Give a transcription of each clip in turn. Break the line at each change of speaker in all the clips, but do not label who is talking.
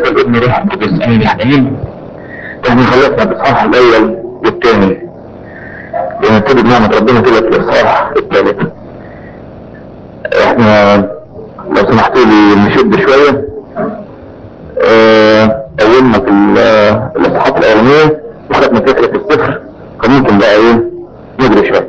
والاب والابن روح القدس امين يعني ايه؟ يعني خلصنا الاصحاح الاول والثاني ونبتدي بنعمة ربنا كده في الاصحاح الثالث احنا لو سمحتوا لي نشد شوية اه اولنا في الاصحاحات الاولانية وخدنا فكرة الصفر فممكن بقى ايه نجري شوية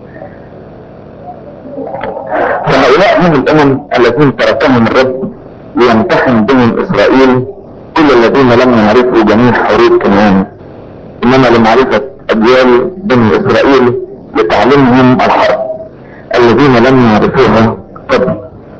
فهؤلاء هم الامم الذين تركهم الرب ليمتحن بهم اسرائيل كل الذين لم يعرفوا جميع حروب كنعان انما لمعرفة اجيال بني اسرائيل لتعليمهم الحرب الذين لم يعرفوها قبل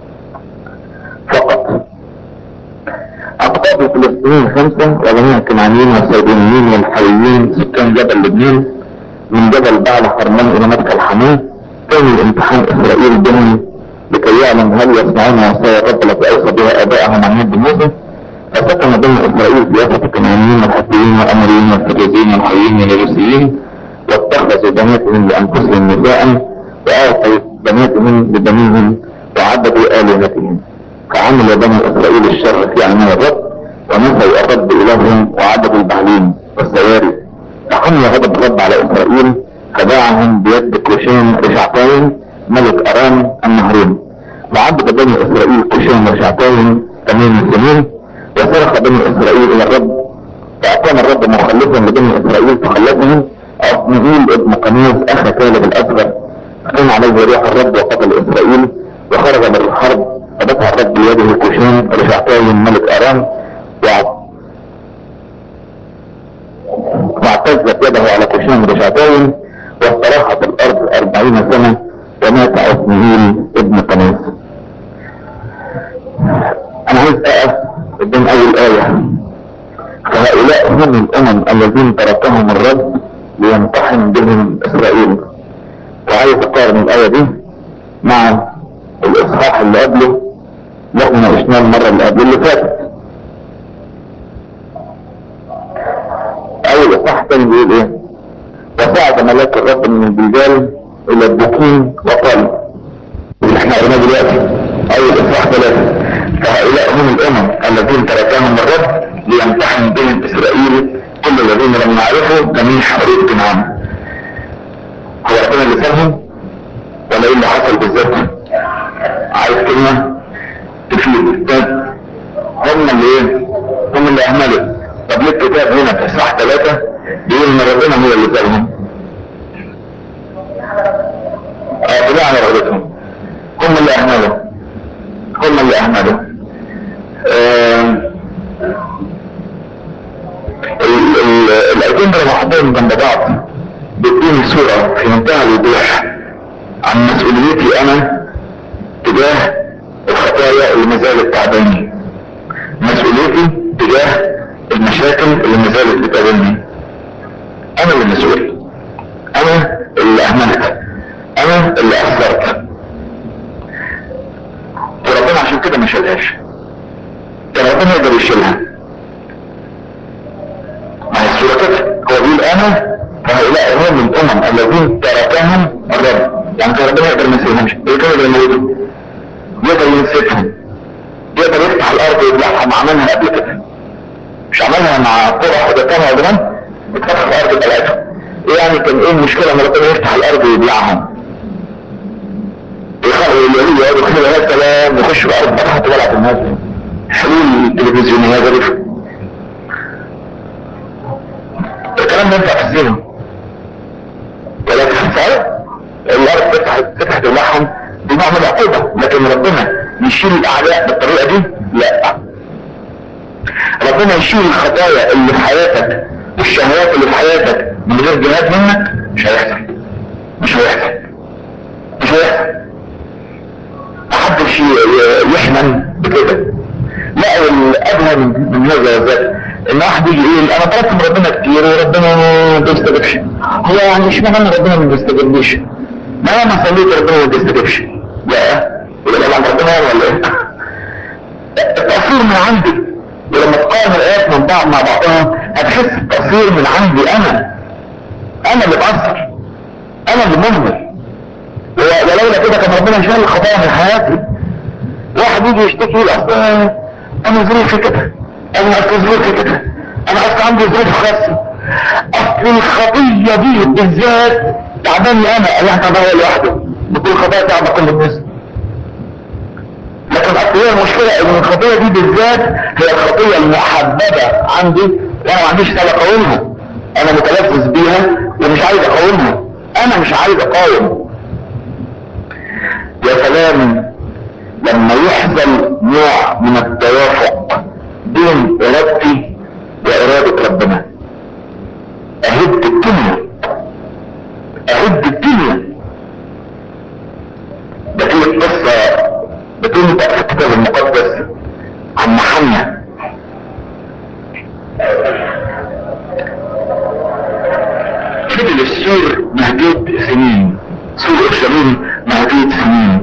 فقط اقطاب الفلسطينيين خمسة وجميع الكنعانيين والسيدونيين والحويين سكان جبل لبنان من جبل بعل حرمان الى مكة الحمام كان الامتحان اسرائيل بهم لكي يعلم هل يسمعون وصايا الرب التي اوصى بها ابائهم عن يد موسى فسكن بني اسرائيل في وسط الكنعانيين والحتيين والامريين والفريزيين والحيين واليبوسيين واتخذوا بناتهم لانفسهم نساء واعطوا بناتهم لبنيهم وعبدوا الهتهم فعمل بني اسرائيل الشر في عيني الرب ونسوا الرب الههم وعبدوا البعلين والسواري فحمي غضب الرب على اسرائيل فباعهم بيد كوشان رشعتين ملك ارام النهرين وعبد بني اسرائيل كوشان رشعتين ثمان سنين وصرخ بني اسرائيل الى الرب فاقام الرب مخلصا لبني اسرائيل فخلصهم عثمئيل ابن قنيز اخا كالب الاصغر فكان عليه روح الرب وقتل اسرائيل وخرج من الحرب فدفع الرب بيده كوشان رشعتين ملك ارام واعتزت يده على كوشان رشعتين واستراحت الارض اربعين سنة ومات عثمئيل ابن قنيز انا عايز اقف قدام اول آية فهؤلاء هم الامم الذين تركهم الرب ليمتحن بهم اسرائيل وعايز اقارن الاية دي مع الاصحاح اللي قبله اللي احنا ناقشناه المرة اللي قبل اللي فاتت اول اصحاح تاني بيقول ايه وصعد ملاك الرب من الجلجال الى البكين وقال اللي احنا قلناه دلوقتي اول اصحاح ثلاثة فهؤلاء هم الامم الذين تركهم الرب ليمتحن بهم اسرائيل كل الذين لم يعرفوا جميع حروب كنعان هو ربنا اللي سابهم ولا ايه اللي حصل بالظبط عايز كلمة تفيد هم اللي ايه هم اللي اهملوا طب ليه الكتاب هنا في اصحاح ثلاثة بيقول ان ربنا هو اللي سابهم اه بناء على رغبتهم هم اللي اهملوا هم اللي اهملوا آه الايتين اللي محطوطين جنب بعض بيديني صورة في منتهى الوضوح عن مسؤوليتي انا تجاه الخطايا اللي ما زالت تعباني مسؤوليتي تجاه المشاكل اللي ما زالت بتقابلني انا اللي مسؤول انا اللي اهملت انا اللي اثرت وربنا عشان كده ما شالهاش كان ربنا يقدر يشيلها ما هي الصورة كده هو بيقول انا فهؤلاء هم الامم الذين تركهم الرب يعني كان ربنا يقدر ما يسيبهمش يقدر يقدر يموتهم يقدر ينسفهم يقدر يفتح الارض ويبلعهم عملها قبل كده مش عملها مع قرى حدثان وعدنان اتفتح الارض بتاعتهم ايه يعني كان ايه المشكلة ان ربنا يفتح الارض ويبلعهم يخرجوا اليهود يقعدوا كده يا سلام يخشوا الارض فتحت ولعت الناس حلول تلفزيونية ظريفة الكلام ده ينفع في الزينة ولكن صحيح الارض فتحت فتحت ولعهم دي نوع من العقوبة لكن ربنا يشيل الاعداء بالطريقة دي لا ربنا يشيل الخطايا اللي في حياتك والشهوات اللي في حياتك من غير جهاد منك مش هيحصل مش هيحصل مش هيحصل محدش يحمل بكده لا والأدهى من هذا الذات ان واحد يجي يقول انا طلبت من ربنا كتير وربنا ما بيستجبش هو يعني مش معنى ربنا ما بيستجبليش ما انا صليت ربنا ما بيستجبش لا يبقى طبعا ربنا ولا ايه التأثير من عندي ولما تقارن الآيات من بعض مع بعضها هتحس التأثير من عندي أنا أنا اللي بأثر أنا اللي مهمل ولولا كده كان ربنا شال الخطايا من حياتي واحد يجي يشتكي يقول أصل أنا ظروفي كده انا اصل ظروفي كده انا اصل عندي ظروف خاصة اصل الخطية دي بالذات تعباني انا الله تعبان لوحده بكل خطايا تعب كل الناس لكن اصل هي المشكلة ان الخطية دي بالذات هي الخطية المحببة عندي وانا ما عنديش سبب اقاومها انا متلذذ بيها ومش عايز اقاومها انا مش عايز اقاوم يا سلام لما يحصل نوع من التوافق بين ارادتي وارادة ربنا اهد الدنيا اهد الدنيا ده في قصة بتنبأ في الكتاب المقدس عن محمد فضل السور مهدود سنين سور اورشليم مهدود سنين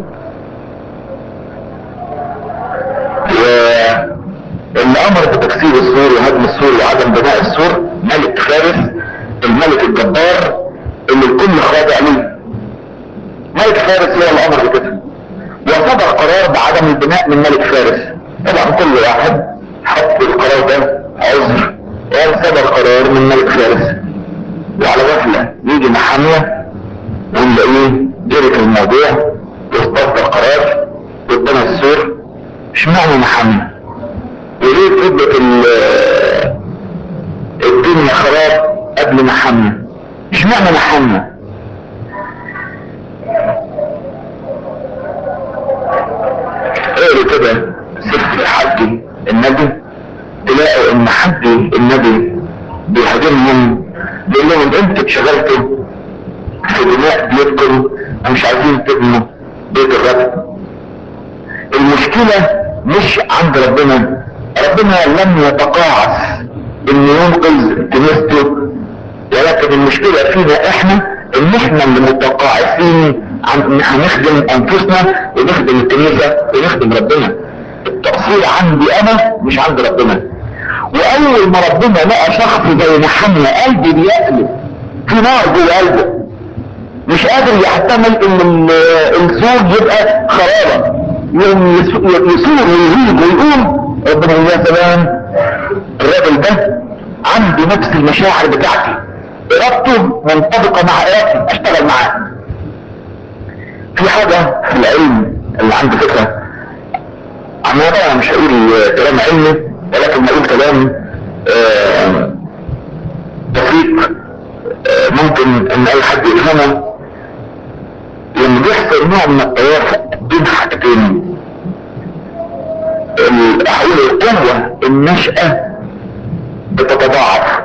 واللي امر بتكسير السور وهدم السور وعدم بناء السور ملك فارس الملك الجبار اللي الكل خاضع له ملك فارس هو اللي امر بكده وصدر قرار بعدم البناء من ملك فارس طبعا كل واحد حط القرار ده عذر وصدر قرار من ملك فارس وعلى غفلة يجي محامية ونلاقيه جري في الموضوع واصدر قرار قدام السور اشمعنى محامية وليه فضلت الدنيا خراب قبل محامية اشمعنى محامية اقروا كده سفر حد النبي تلاقوا ان حد النبي بيهاجمهم بيقول لهم انتوا اتشغلتوا في بناء بيوتكم ومش عايزين تبنوا بيت الرب المشكلة مش عند ربنا ربنا لم يتقاعس ان ينقذ كنيسته ولكن المشكلة فينا احنا ان احنا اللي متقاعسين عن ان احنا نخدم انفسنا ونخدم الكنيسة ونخدم ربنا التقصير عندي انا مش عند ربنا واول ما ربنا لقى شخص زي محمد قلبي بيقلب في نار جوه قلبه مش قادر يحتمل ان السور يبقى خرابة يوم يسور ويهيج ويقوم ربنا يا سلام الراجل ده عنده نفس المشاعر بتاعتي ارادته منطبقة مع ارادتي اشتغل معاه في حاجة في العلم اللي عندي فكرة عن طبعا مش هقول كلام علمي ولكن هقول كلام آه دقيق آه ممكن ان اي حد يفهمه لما بيحصل نوع من التوافق بين حاجتين هقول القوة النشأة بتتضاعف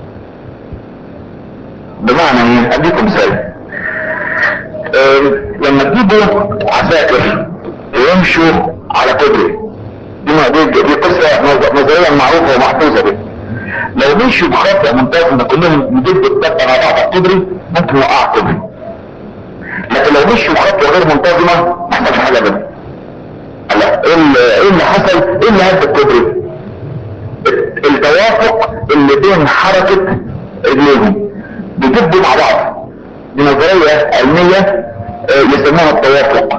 بمعنى ايه اديكم مثال آه لما تجيبوا عساكر ويمشوا على كوبري دي دي قصة نظريا معروفة ومحفوظة دي لو مشوا بخطة منتظمة كلهم يدبوا الدقة مع بعض على الكوبري ممكن يوقع الكوبري لكن لو مشوا بخطوة غير منتظمة ما حصلش حاجة بينهم هلا ايه اللي حصل ايه اللي هد الكوبري التوافق اللي بين حركة رجليهم بيدبوا مع بعض دي نظرية علمية يسموها التوافق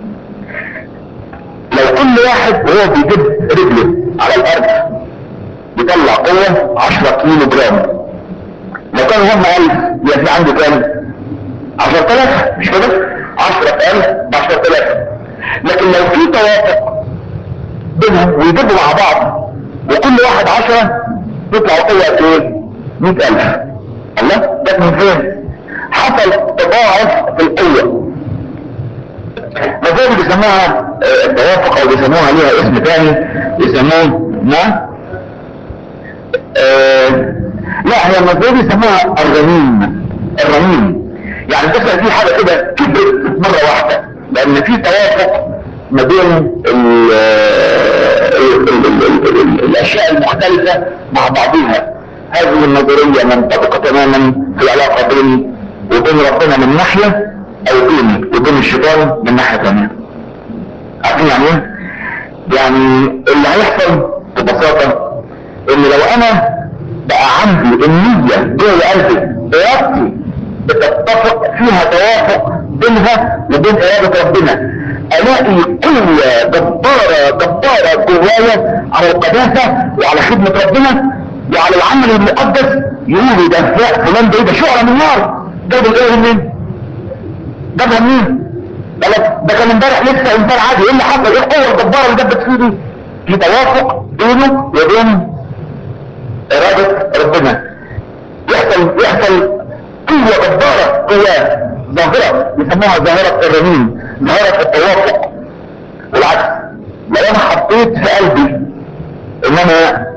لو كل واحد وهو بيجيب رجله على الارض بيطلع قوة 10 كيلو جرام لو كانوا هم 1000 يبقى في عنده كام 10000 مش كده 10000 ب 10000 لكن لو في توافق بينهم ويجيبوا مع بعض وكل واحد 10 تطلع قوة قد ايه 100000 الله ده من فين حصل تضاعف في القوة مزاج بيسموها التوافق او بيسموها ليها اسم تاني يسموه ما آه لا هي المزاج بيسموها الرنين الرنين يعني تسأل في حاجة كده كبرت مرة واحدة لان في توافق ما بين ال ال ال ال الاشياء المختلفة مع بعضها هذه النظرية منطبقة تماما في العلاقة بين وبين ربنا من ناحية او بيني وبين الشيطان من ناحية تانية عارفين يعني ايه؟ يعني اللي هيحصل ببساطة ان لو انا بقى عندي النية جوه قلبي ارادتي بتتفق فيها توافق بينها وبين ارادة ربنا الاقي قوة جبارة جبارة جوايا على القداسة وعلى خدمة ربنا وعلى العمل المقدس يقولوا ده لا فلان ده ايه ده شعلة من نار جاب الايه منين؟ جابها منين؟ ده ده كان امبارح لسه انسان عادي ايه اللي حصل؟ ايه القوة الجبارة اللي جابت فيه دي؟ في توافق بينه وبين إرادة ربنا يحصل يحصل قوة جبارة قوة ظاهرة يسموها ظاهرة الرنين ظاهرة التوافق بالعكس لو انا حطيت في قلبي ان انا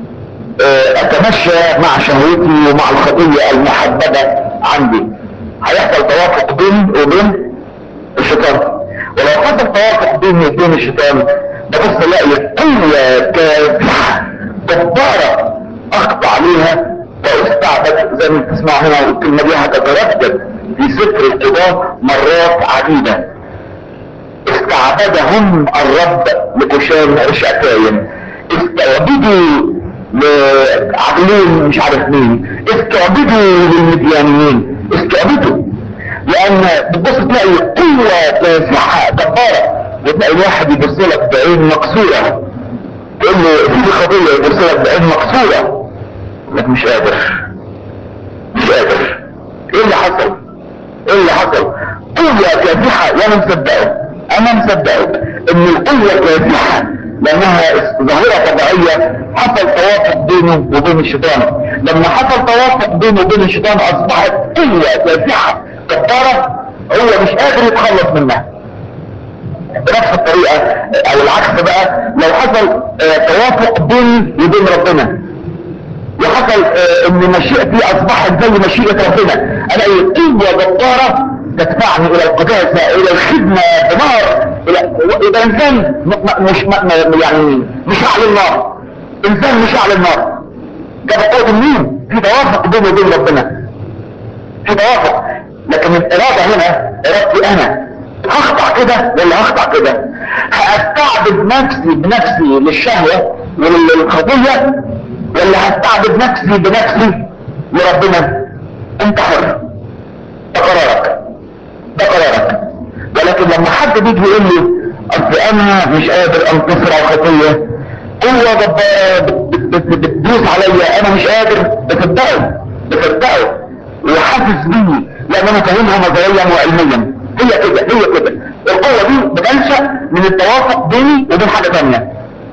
اتمشى مع شهوتي ومع الخطية المحببة عندي هيحصل توافق بيني وبين الشيطان ولو حصل توافق بيني وبين الشيطان ببص الاقي قوة كافحة جبارة اقطع عليها واستعبد زي ما تسمع هنا الكلمة دي هتتردد في سفر القضاء مرات عديدة استعبدهم الرب لكشان رشعتين استعبدوا لعقلين مش عارف مين استعبدوا للمديانيين استعبدوا لان بتبص تلاقي قوة كافحة جبارة وتلاقي الواحد يبص لك بعين مكسورة تقول له في خطية يبص لك بعين مكسورة لك مش قادر مش قادر ايه اللي حصل ايه اللي حصل قوة كافحة وانا مصدقه انا مصدقه ان القوة كافحة لانها ظاهرة طبيعية حصل توافق بينه وبين الشيطان لما حصل توافق بينه وبين الشيطان اصبحت قوة كافحة جبارة هو مش قادر يتخلص منها بنفس الطريقة او العكس بقى لو حصل اه توافق بيني وبين ربنا وحصل اه ان مشيئتي اصبحت زي مشيئة ربنا الاقي قوة جبارة تدفعني الى القداسة الى الخدمة بنار الى يبقى انسان مش يعني مش اعلى النار انسان مش اعلى النار جاب قوة مين في توافق بيني وبين ربنا في توافق لكن الاراده هنا ارادتي انا هخضع كده ولا هخضع كده هستعبد نفسي بنفسي للشهوة وللخطية ولا هستعبد نفسي بنفسي لربنا انت حر ده قرارك ده قرارك ولكن لما حد بيجي يقول لي اصل انا مش قادر انتصر على الخطية قوة بتدوس عليا انا مش قادر بصدقه بصدقه وحاسس بيه لان انا فاهمها نظريا وعلميا هي كده هي كده القوة دي بتنشأ من التوافق بيني وبين حاجة تانية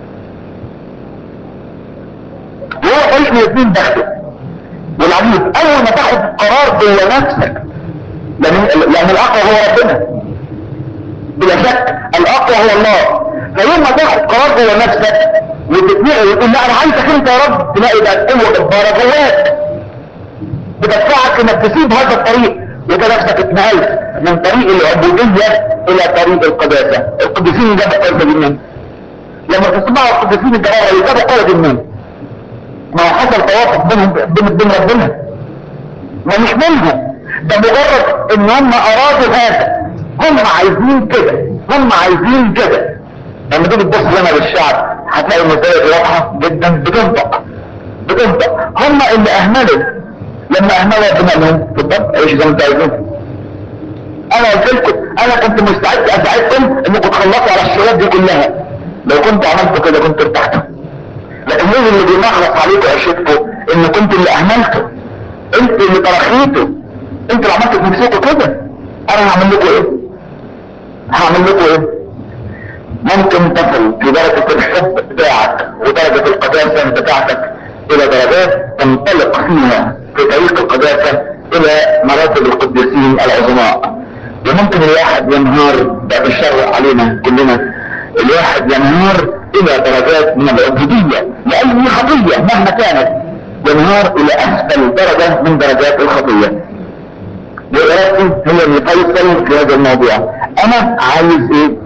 وهو طريق من الاثنين داخله والعجيب اول ما تاخد قرار جوه نفسك لان لان الاقوى هو ربنا بلا شك الاقوى هو الله فيوم ما تاخد قرار جوه نفسك وتتنقل وتقول لا انا عايزك انت يا رب تلاقي بقى قوه جباره جواك بتدفعك انك تسيب هذا الطريق وانت نفسك اتنقلت من طريق العبودية الى طريق القداسة القديسين جابوا قوة دي منين لما تسمعوا القديسين الجبارة جابوا قوة دي منين ما حصل توافق بينهم بين بين ربنا ما مش منهم ده مجرد ان هم ارادوا هذا هم عايزين كده هم عايزين كده لما تيجي تبص هنا للشعب هتلاقي النتائج واضحة جدا بتنطق بتنطق هم اللي اهملوا لما اهملوا ربنا لهم اتفضل عيش زي ما انتوا عايزين انا قلت لكم انا كنت مستعد اساعدكم انكم تخلصوا على الشغلات دي كلها لو كنت عملتوا كده كنت ارتحتوا لكن مين اللي بينغص عليكم عيشتكم ان كنتوا اللي اهملتوا انتوا اللي ترخيتوا انتوا اللي عملتوا بنفسكم كده انا هعمل لكم ايه هعمل لكم ايه ممكن تصل في درجة الحب بتاعك ودرجة القداسة بتاعتك الى درجات تنطلق فيها في طريق القداسة الى مراتب القديسين العظماء وممكن الواحد ينهار بعد الشر علينا كلنا الواحد ينهار الى درجات من العبودية لأي خطية مهما كانت ينهار الى اسفل درجة من درجات الخطية وإرادتي هي اللي فيصل في هذا الموضوع انا عايز ايه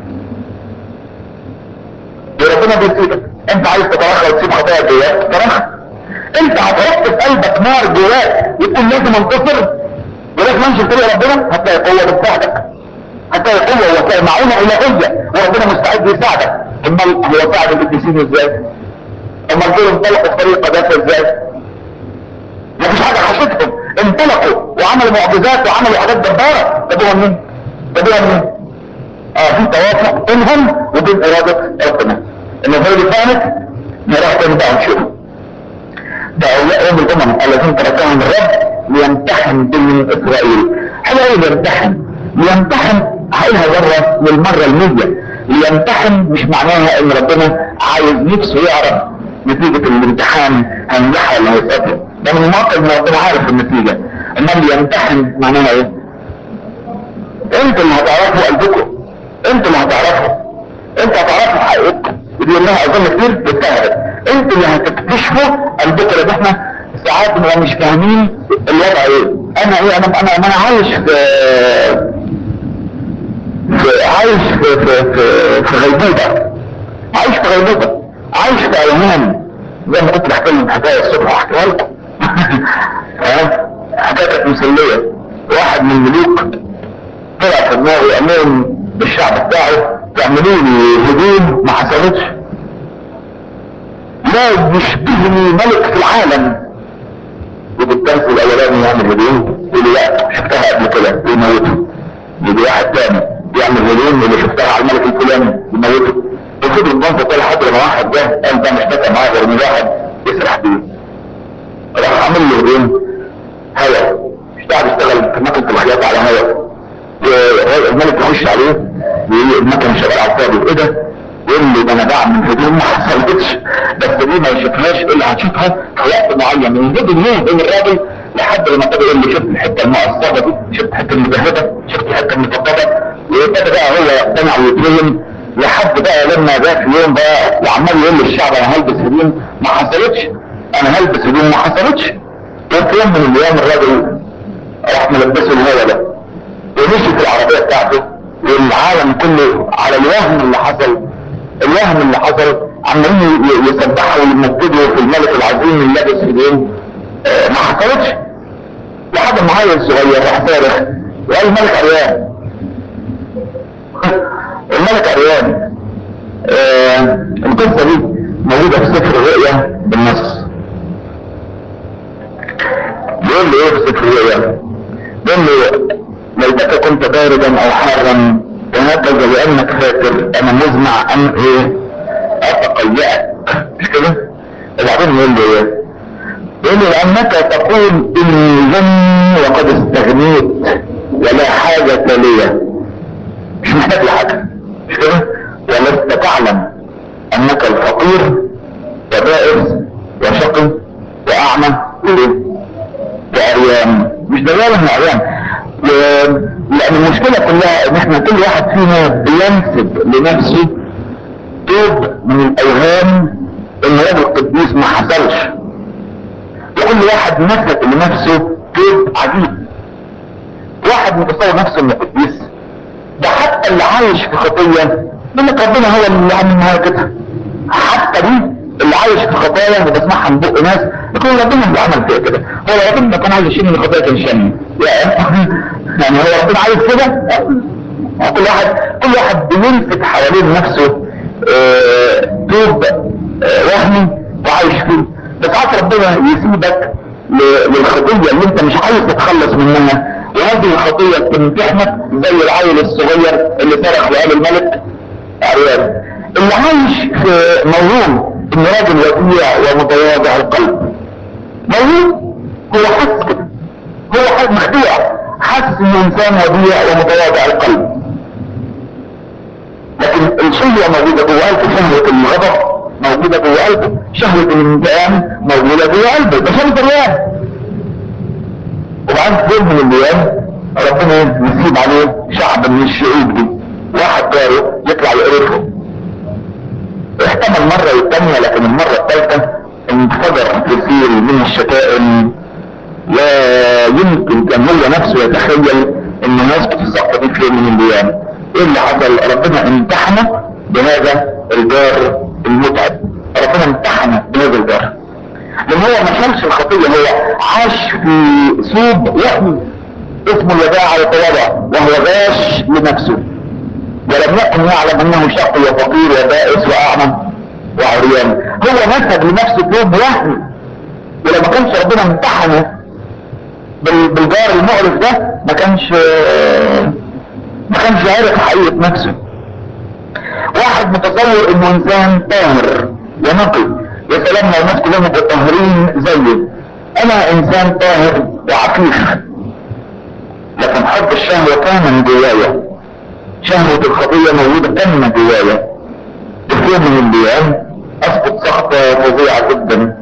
وربنا بيسيبك انت عايز تترخى وتسيب خطايا جواك تترخى انت هتحط في قلبك نار جواك وتقول لازم انتصر ولازم امشي في طريق ربنا هتلاقي قوه بتساعدك هتلاقي قوه وهتلاقي معونه الهيه وربنا مستعد يساعدك امال هو ساعد القديسين ازاي؟ امال دول انطلقوا في طريق قداسه ازاي؟ مفيش حاجه حشتهم انطلقوا وعملوا معجزات وعملوا حاجات جباره جابوها منين؟ جابوها منين؟ اه في توافق بينهم وبين اراده ربنا النظريه دي كانت نروح تاني بقى نشوف ده اولياء يوم الامم الذين تركهم الرب ليمتحن بني اسرائيل حلو قوي يمتحن ليمتحن هقولها مره للمره المية ليمتحن مش معناها ان ربنا عايز نفسه يعرف نتيجة الامتحان هنجح ولا هيسقط ده من المواقف ان ربنا عارف النتيجة انما يمتحن معناها ايه؟ انتوا اللي هتعرفوا قلبكم انتوا اللي هتعرفوا انتوا هتعرفوا حقيقتكم ودي انها اظن كتير بتساعد انتوا اللي هتكتشفوا قلبكم لان احنا ساعات بنبقى مش فاهمين الوضع ايه انا ايه انا انا انا عايش في في عايش في في في, في غيبوبه عايش في غيبوبه عايش في ايمان زي ما كنت بحكي لكم حكايه الصبح احكيها لكم ها حكايه كانت مسليه واحد من الملوك طلع في دماغه قال لهم الشعب بتاعه تعملوا لي هدوم ما حصلتش لا يشبهني ملك في العالم يجي التنس الاولاني يعمل هدوم يقول لا شفتها قبل كده يموته يجي واحد تاني يعمل هدوم اللي شفتها على الملك الفلاني يموته وفضل الضنفة طول لحد ما واحد جه قال ده مش بكى معاه غير ان واحد يسرح بيه راح عامل له هدوم هوا مش قاعد يشتغل في مكنة الخياطة على هوا الملك يخش عليه ويقول المكنة شغال على الفاضي ايه ده؟ يقول لي ده انا بعمل هدوم ما حصلتش بس دي ما يشوفهاش الا هتشوفها في وقت معين من جد اليوم بين الراجل لحد لما ابتدى يقول لي شفت الحته المقصبه دي شفت الحته المجهده شفت الحته المفضله وابتدى بقى هو يقتنع ويتهم لحد بقى لما جاء في يوم بقى وعمال يقول للشعب انا هلبس هدوم ما حصلتش انا هلبس هدوم ما حصلتش وفي يوم من الايام الراجل راح ملبسه الهوا ده ومشي في العربيه بتاعته والعالم كله على الوهم اللي حصل الوهم اللي حصل عمالين يسبحوا ويمجدوا في الملك العظيم اللي لابس هدوم آه ما حصلتش لحد ما عيل صغير راح صارخ وقال الملك عريان الملك عريان آه القصه دي موجوده في سفر الرؤيا بالنص بيقول له ايه في سفر الرؤيا؟ بيقول له ليتك كنت باردا او حارا وهكذا لانك فاكر انا مزمع ان ايه اتقيأك مش كده وبعدين يقول له ايه يقول له لانك تقول اني غني وقد استغنيت ولا حاجة لي مش محتاج لحاجة مش كده ولست تعلم انك الفقير وبائس وشقي واعمى وعريان مش دلالة من عريان لان المشكلة كلها ان احنا كل واحد فينا بينسب لنفسه توب من الاوهام ان راجل قديس ما حصلش وكل واحد نسب لنفسه توب عجيب واحد متصور نفسه انه قديس ده حتى اللي عايش في خطية يقول لك ربنا هو اللي عامل معايا كده حتى دي اللي عايش في خطايا وبسمعها من بق ناس يقول ربنا اللي عمل فيها كده هو ربنا كان عايز يشيل من خطايا كان شامي يعني هو ربنا عايز كده كل واحد كل واحد بيلفت حوالين نفسه اه توب اه وهمي وعايش فيه بس ساعات ربنا يسيبك للخطية اللي انت مش عايز تتخلص منها وهذه الخطية تمتحنك زي العيل الصغير اللي صرخ لقال الملك عريان اللي عايش في موهوم ان راجل وديع ومتواضع القلب موهوم هو حاسس كده هو حاسس مخدوع حاسس انه انسان وديع ومتواضع القلب لكن الشهوة موجودة جوه قلبه شهوة الغضب موجودة جوه قلبه شهوة الانتقام موجودة جوه قلبه ده شهوة الرياء وبعد يوم من الايام ربنا يسيب عليه شعب من الشعوب دي واحد جاره يطلع يقرفه احتمل مرة والتانية لكن المرة الثالثة انفجر كثير من الشتائم لا يمكن كان هو نفسه يتخيل انه يسقط السقطة دي في يوم من الايام ايه اللي حصل ربنا امتحنه بهذا الجار المتعب ربنا امتحنه بهذا الجار لان هو ما شالش الخطية هو عاش في ثوب وهم اسمه الوداع والتواضع وهو غاش لنفسه ولم يكن يعلم انه شقي وفقير وبائس واعمى وعريان هو نسب لنفسه ثوب وهم ولما كانش ربنا امتحنه بالجار المقرف ده ما كانش ما كانش عارف حقيقة نفسه واحد متصور انه انسان طاهر ونقي يا سلام لو الناس كلهم يبقوا طاهرين زيه انا انسان طاهر وعفيف لكن حب الشهوة كان من جوايا شهوة الخطية موجودة كان من جوايا في يوم من الايام اسقط سقطة فظيعة جدا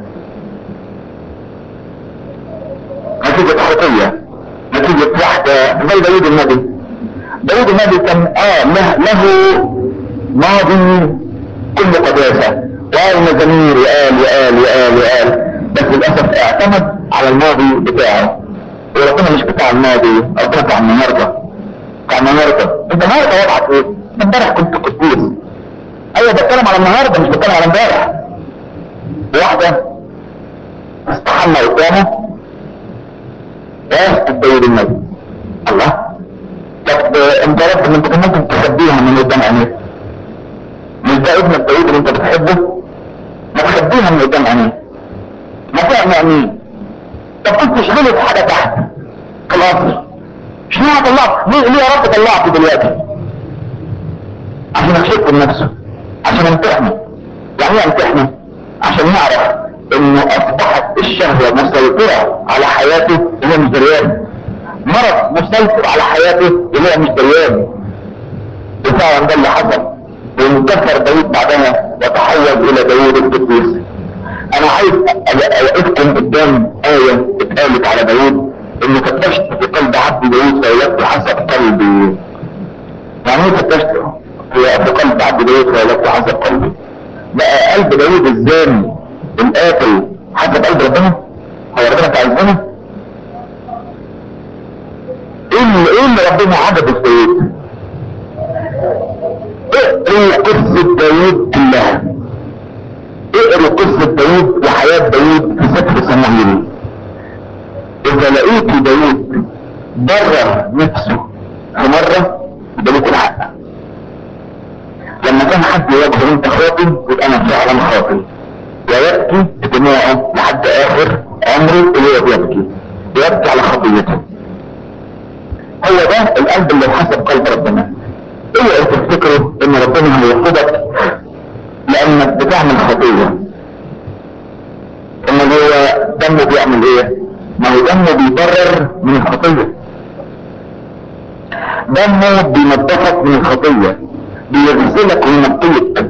نتيجة خطية نتيجة واحدة زي داود النبي داود النبي كان اه له, له ماضي كل قداسة وقال مزامير وقال وقال وقال وقال بس للأسف اعتمد على الماضي بتاعه وربنا مش بتاع الماضي ربنا بتاع النهارده بتاع النهارده انت النهارده وضعك ايه؟ امبارح كنت قديس ايوه بتكلم على النهارده مش بتكلم على امبارح واحدة استحمى قدامه واسقط داود النبي الله طب انت عرفت ان انت كان ممكن تخبيها من قدام عينيك مش ده ابنك داود اللي انت بتحبه ما تخبيها من قدام عينيك ما تعمل عينيه طب كنت تشغله في حاجه تحت خلاص مش ليه طلعت ليه ليه يا رب طلعته دلوقتي عشان اكشفه لنفسه عشان امتحنه يعني ايه امتحنه عشان يعرف انه اصبحت الشهوة مسيطرة على حياته وهو مش دريان مرض مسيطر على حياته وهو مش دريان وفعلا ده اللي حصل وانكسر داود بعدها وتحول الى داود القديس انا عايز اوقفكم قدام آية اتقالت على داود انه فتشت في قلب عبد داود فولدت حسب قلبي يعني ايه فتشت في قلب عبد داود فولدت حسب قلبي بقى قلب داود الزاني القاتل حسب قلب ربنا هو ربنا بتاع الزنا ايه اللي ايه اللي ربنا عجبه في داود اقروا قصة داود كلها اقروا قصة داود وحياة داود في سفر صموئيل اذا لقيت داود برر نفسه في مرة يبقى لكم الحق لما كان حد يواجهه انت خاطي يبقى انا فعلا خاطي ويبكي بدموعه لحد اخر عمره اللي هو بيبكي بيبكي على خطيته هو ده القلب اللي حسب قلب ربنا اوعوا تفتكروا ان ربنا هيرفضك لانك بتعمل خطيه امال هو دمه بيعمل ايه ما هو دمه بيبرر من الخطيه دمه بينظفك من الخطيه بيغسلك وينقيك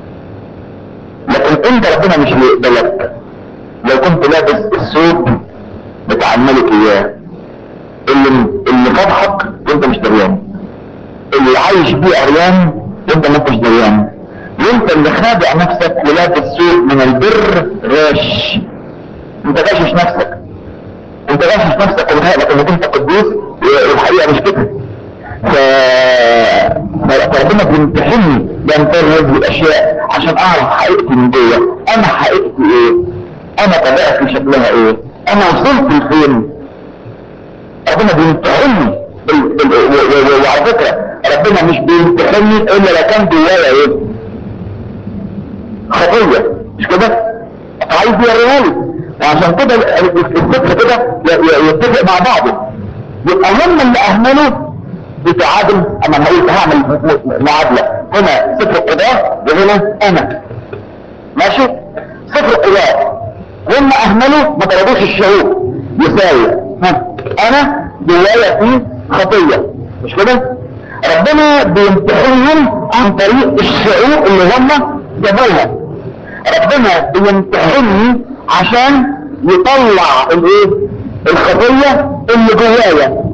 لكن انت ربنا مش هيقبلك لو كنت لابس الثوب بتاع الملك اياه اللي اللي فضحك وانت مش دريان اللي عايش بيه عريان وانت ما انتش دريان وانت اللي خادع نفسك ولابس ثوب من البر غاش انت غاشش نفسك انت غاشش نفسك ومتهيألك انك انت قديس والحقيقه مش كده ف... فربنا بيمتحني بامثال هذه الاشياء عشان اعرف حقيقتي من جوه انا حقيقتي ايه انا طبيعتي شكلها ايه انا وصلت لفين ربنا بيمتحني بال... بال... و... و... و... وعلى فكره ربنا مش بيمتحني الا لو كان جوايا ايه خطيه مش كده عايز يوريها لي وعشان كده الفكر كده يتفق مع بعضه يبقى هم اللي اهملوا بتعادل اما هقول هعمل معادلة هنا صفر القضاء وهنا انا ماشي صفر القضاء هم اهملوا ما طلبوش الشعوب يساوي ها انا جوايا في خطية مش كده ربنا بيمتحنهم عن طريق الشعوب اللي هم جابوها ربنا بيمتحني عشان يطلع الايه الخطية اللي جوايا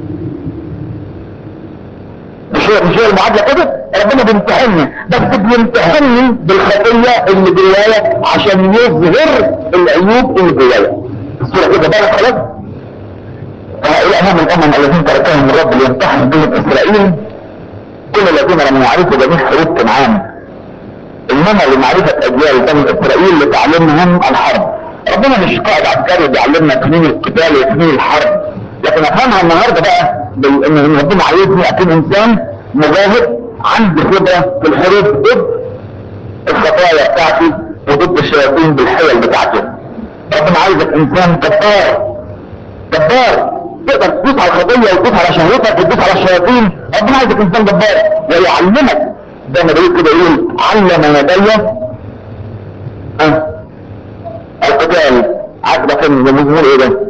مش مش هي المعادله كده ربنا بيمتحني بس بيمتحني بالخطيه اللي جوايا عشان يظهر العيوب اللي جوايا الصوره كده بقى خلاص هؤلاء هم الامم الذين تركهم الرب ليمتحن بهم اسرائيل كل الذين لم يعرفوا جميع حروب كنعان انما لمعرفه اجيال بني اسرائيل لتعلمهم الحرب ربنا مش قائد عسكري بيعلمنا فنون القتال وفنون الحرب لكن افهمها النهارده بقى ان ربنا عايزني اكون انسان مجاهد عندي خبره في الحروب ضد الخطايا بتاعتي وضد الشياطين بالحيل بتاعتي ربنا عايزك انسان جبار جبار تقدر تدوس على الخطيه وتدوس على شهوتك وتدوس على الشياطين ربنا عايزك انسان جبار ويعلمك زي ما داود كده يقول علم يدي ها القتال عجبك المزمور ايه ده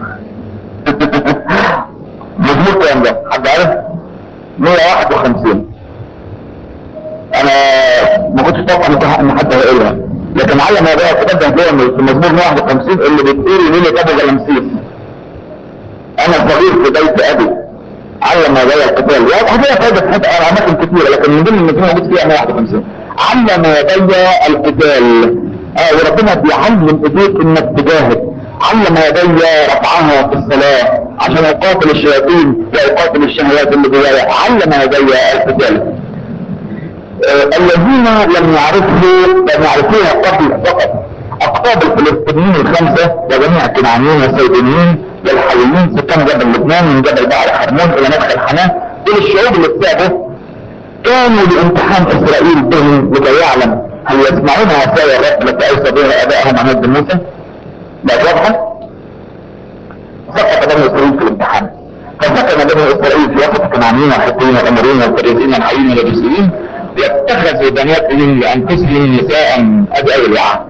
مزمور كام ده حد عارف 151 انا ما كنتش اتوقع ان حد هيقولها لكن علم يدي القتال ده هتلاقيها في مزمور 151 اللي بتقول ليلة ابو جلمسيس انا صغير في بيت ابي علم يدي القتال وهذه فائدة في حتة اماكن كثيرة لكن من ضمن المكان موجود فيها 151 علم يدي القتال اه وربنا بيعلم ايديك انك تجاهد علم يدي رفعها في الصلاة عشان يقاتل الشياطين ويقاتل الشهوات اللي جوايا علم يدي القتال آه الذين لم يعرفوا لم يعرفوها قبل فقط اقطاب الفلسطينيين الخمسة وجميع الكنعانيين والسيدونيين والحويين سكان جبل لبنان من جبل بعل حرمون الى مدخل حناه دول الشعوب اللي اتسابوا كانوا لامتحان اسرائيل بهم لكي يعلم هل يسمعون وصايا الرب التي اوصى بها ابائهم عن يد موسى؟ بقت واضحه؟ سقط بني اسرائيل في الامتحان فسكن بني اسرائيل في وسط الكنعانيين والحطيين والاموريين والفريسيين والحيين والجبسيين يتخذوا بناتهم لانفسهم نساء ادي اول وعاء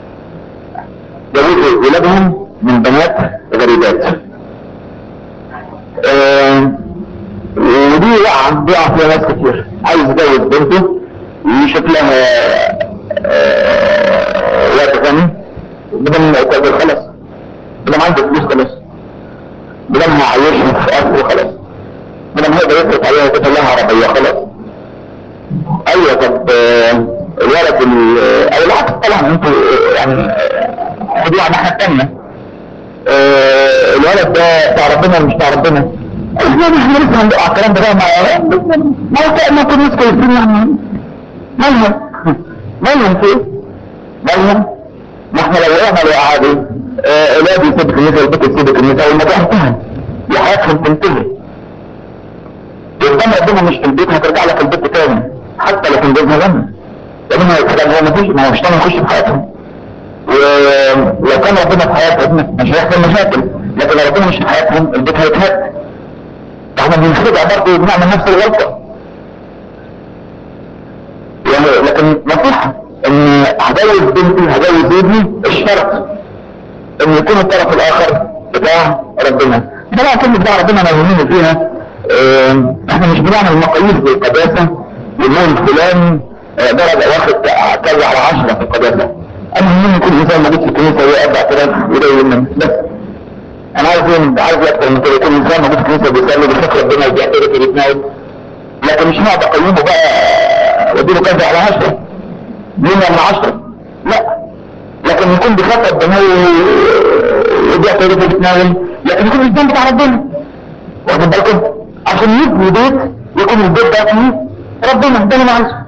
جوزوا ولادهم من بنات غريبات آه ودي وقع بيقع فيها ناس كتير عايز يتجوز بنته يشوف لها وقت غني بدل ما يتجوز خلاص بدل ما عنده فلوس خلاص بدل ما هيعيشها في اصل خلاص بدل ما يقدر يصرف عليها ويكتب لها عربيه خلاص ايوه طب الولد او العكس طبعا انتوا يعني خدوها على الناحيه الثانيه الولد ده بتاع ربنا مش بتاع ربنا احنا احنا لسه هندق على الكلام ده بقى ما ما ما كل الناس كويسين يعني مالهم مالهم في ايه؟ مالهم ما احنا لو وقعنا الوقعه دي اولاد يسيب الكنيسه والبيت يسيب الكنيسه والموضوع انتهى وحياتهم تنتهي قدام ربنا مش في البيت هترجع لك البيت تاني حتى لو كان جوزها غني لان هو ما فيش ما هو مش يخش في حياتهم ولو كان ربنا في حياتهم مش هيحصل مشاكل لكن لو ربنا مش في حياتهم البيت هيتهد احنا بنخدع برضه بنعمل نفس الغلطة يعني لكن نصيحة ان هجوز بنتي هجوز ابني الشرط ان يكون الطرف الاخر بتاع ربنا طبعا كلمة بتاع ربنا موهومين فيها اه احنا مش بنعمل مقاييس بالقداسة بنقول فلان اه درجة واخد كذا على عشرة في القداسة المهم يكون انسان موجود في الكنيسة ويقضي اعتراف ويدين منه بس انا عايز عايز اكتر من كده يكون انسان موجود في الكنيسه بيصلي بيشكر ربنا وبيعترف وبيتناول لكن مش هقعد اقيمه بقى واديله كذا على 10 مين من 10 لا لكن يكون بيخاف ربنا وبيعترف وبيتناول لكن يكون الانسان بتاع ربنا واخد بالكم عشان يبني بيت يكون البيت ده فيه ربنا ده اللي انا عايزه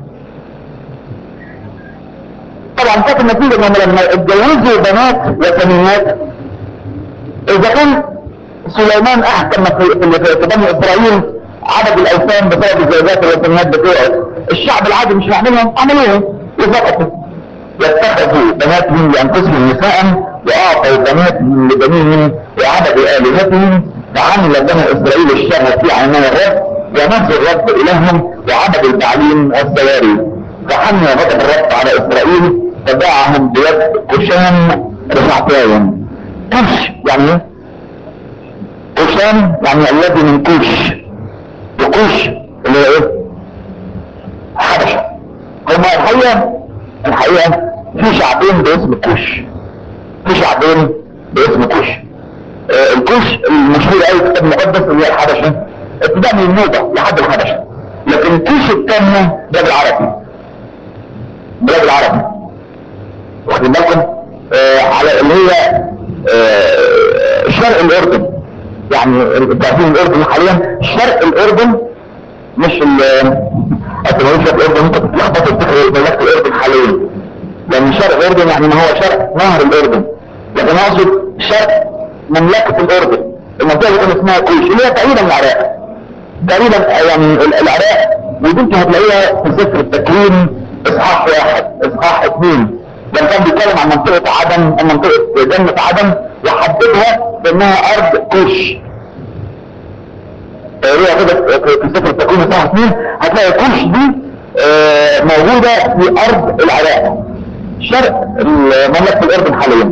طبعا كانت النتيجه انهم لما اتجوزوا بنات وثنيات اذا كان سليمان احكم في بني اسرائيل عبد الاوثان بسبب الزوجات والوثنيات بتوعه الشعب العادي مش هيعملهم عملوها وسقطوا يتخذوا بناتهم لانفسهم نساء واعطوا بناتهم لبنيهم وعبدوا الهتهم فعمل بني اسرائيل الشر في عيني الرب ونسوا الرب الههم وعبدوا البعليم والسواري فحمل غضب الرب على اسرائيل فدعهم بيد كشان رفعتاهم كش يعني ايه كوشان يعني الذي من كوش وكوش اللي هو ايه حبشة هما الحقيقة الحقيقة في شعبين باسم كوش في شعبين باسم كوش آه الكوش المشهور قوي في الكتاب المقدس اللي هي الحبشة ابتداء من النوبة لحد الحبشة لكن كوش الثانية ده بالعربي بلاد العربي واخدين بالكم آه على اللي هي آه شرق الاردن يعني التعبير الاردن حاليا شرق الاردن مش ال انت ما شرق الاردن انت بتلخبط تفتكر مملكه الاردن حاليا لان شرق الاردن يعني ما هو شرق نهر الاردن لكن اقصد شرق مملكه الاردن المنطقه اللي كان اسمها كوش اللي هي تقريبا العراق تقريبا يعني العراق ودي انت هتلاقيها في سفر التكوين اصحاح واحد اصحاح اثنين لما كان بيتكلم عن منطقة عدن منطقة جنة عدن وحددها بانها ارض كوش هي كده في سفر التكوين اصحاح اثنين هتلاقي كوش دي آه، موجودة في ارض العراق شرق مملكة الاردن حاليا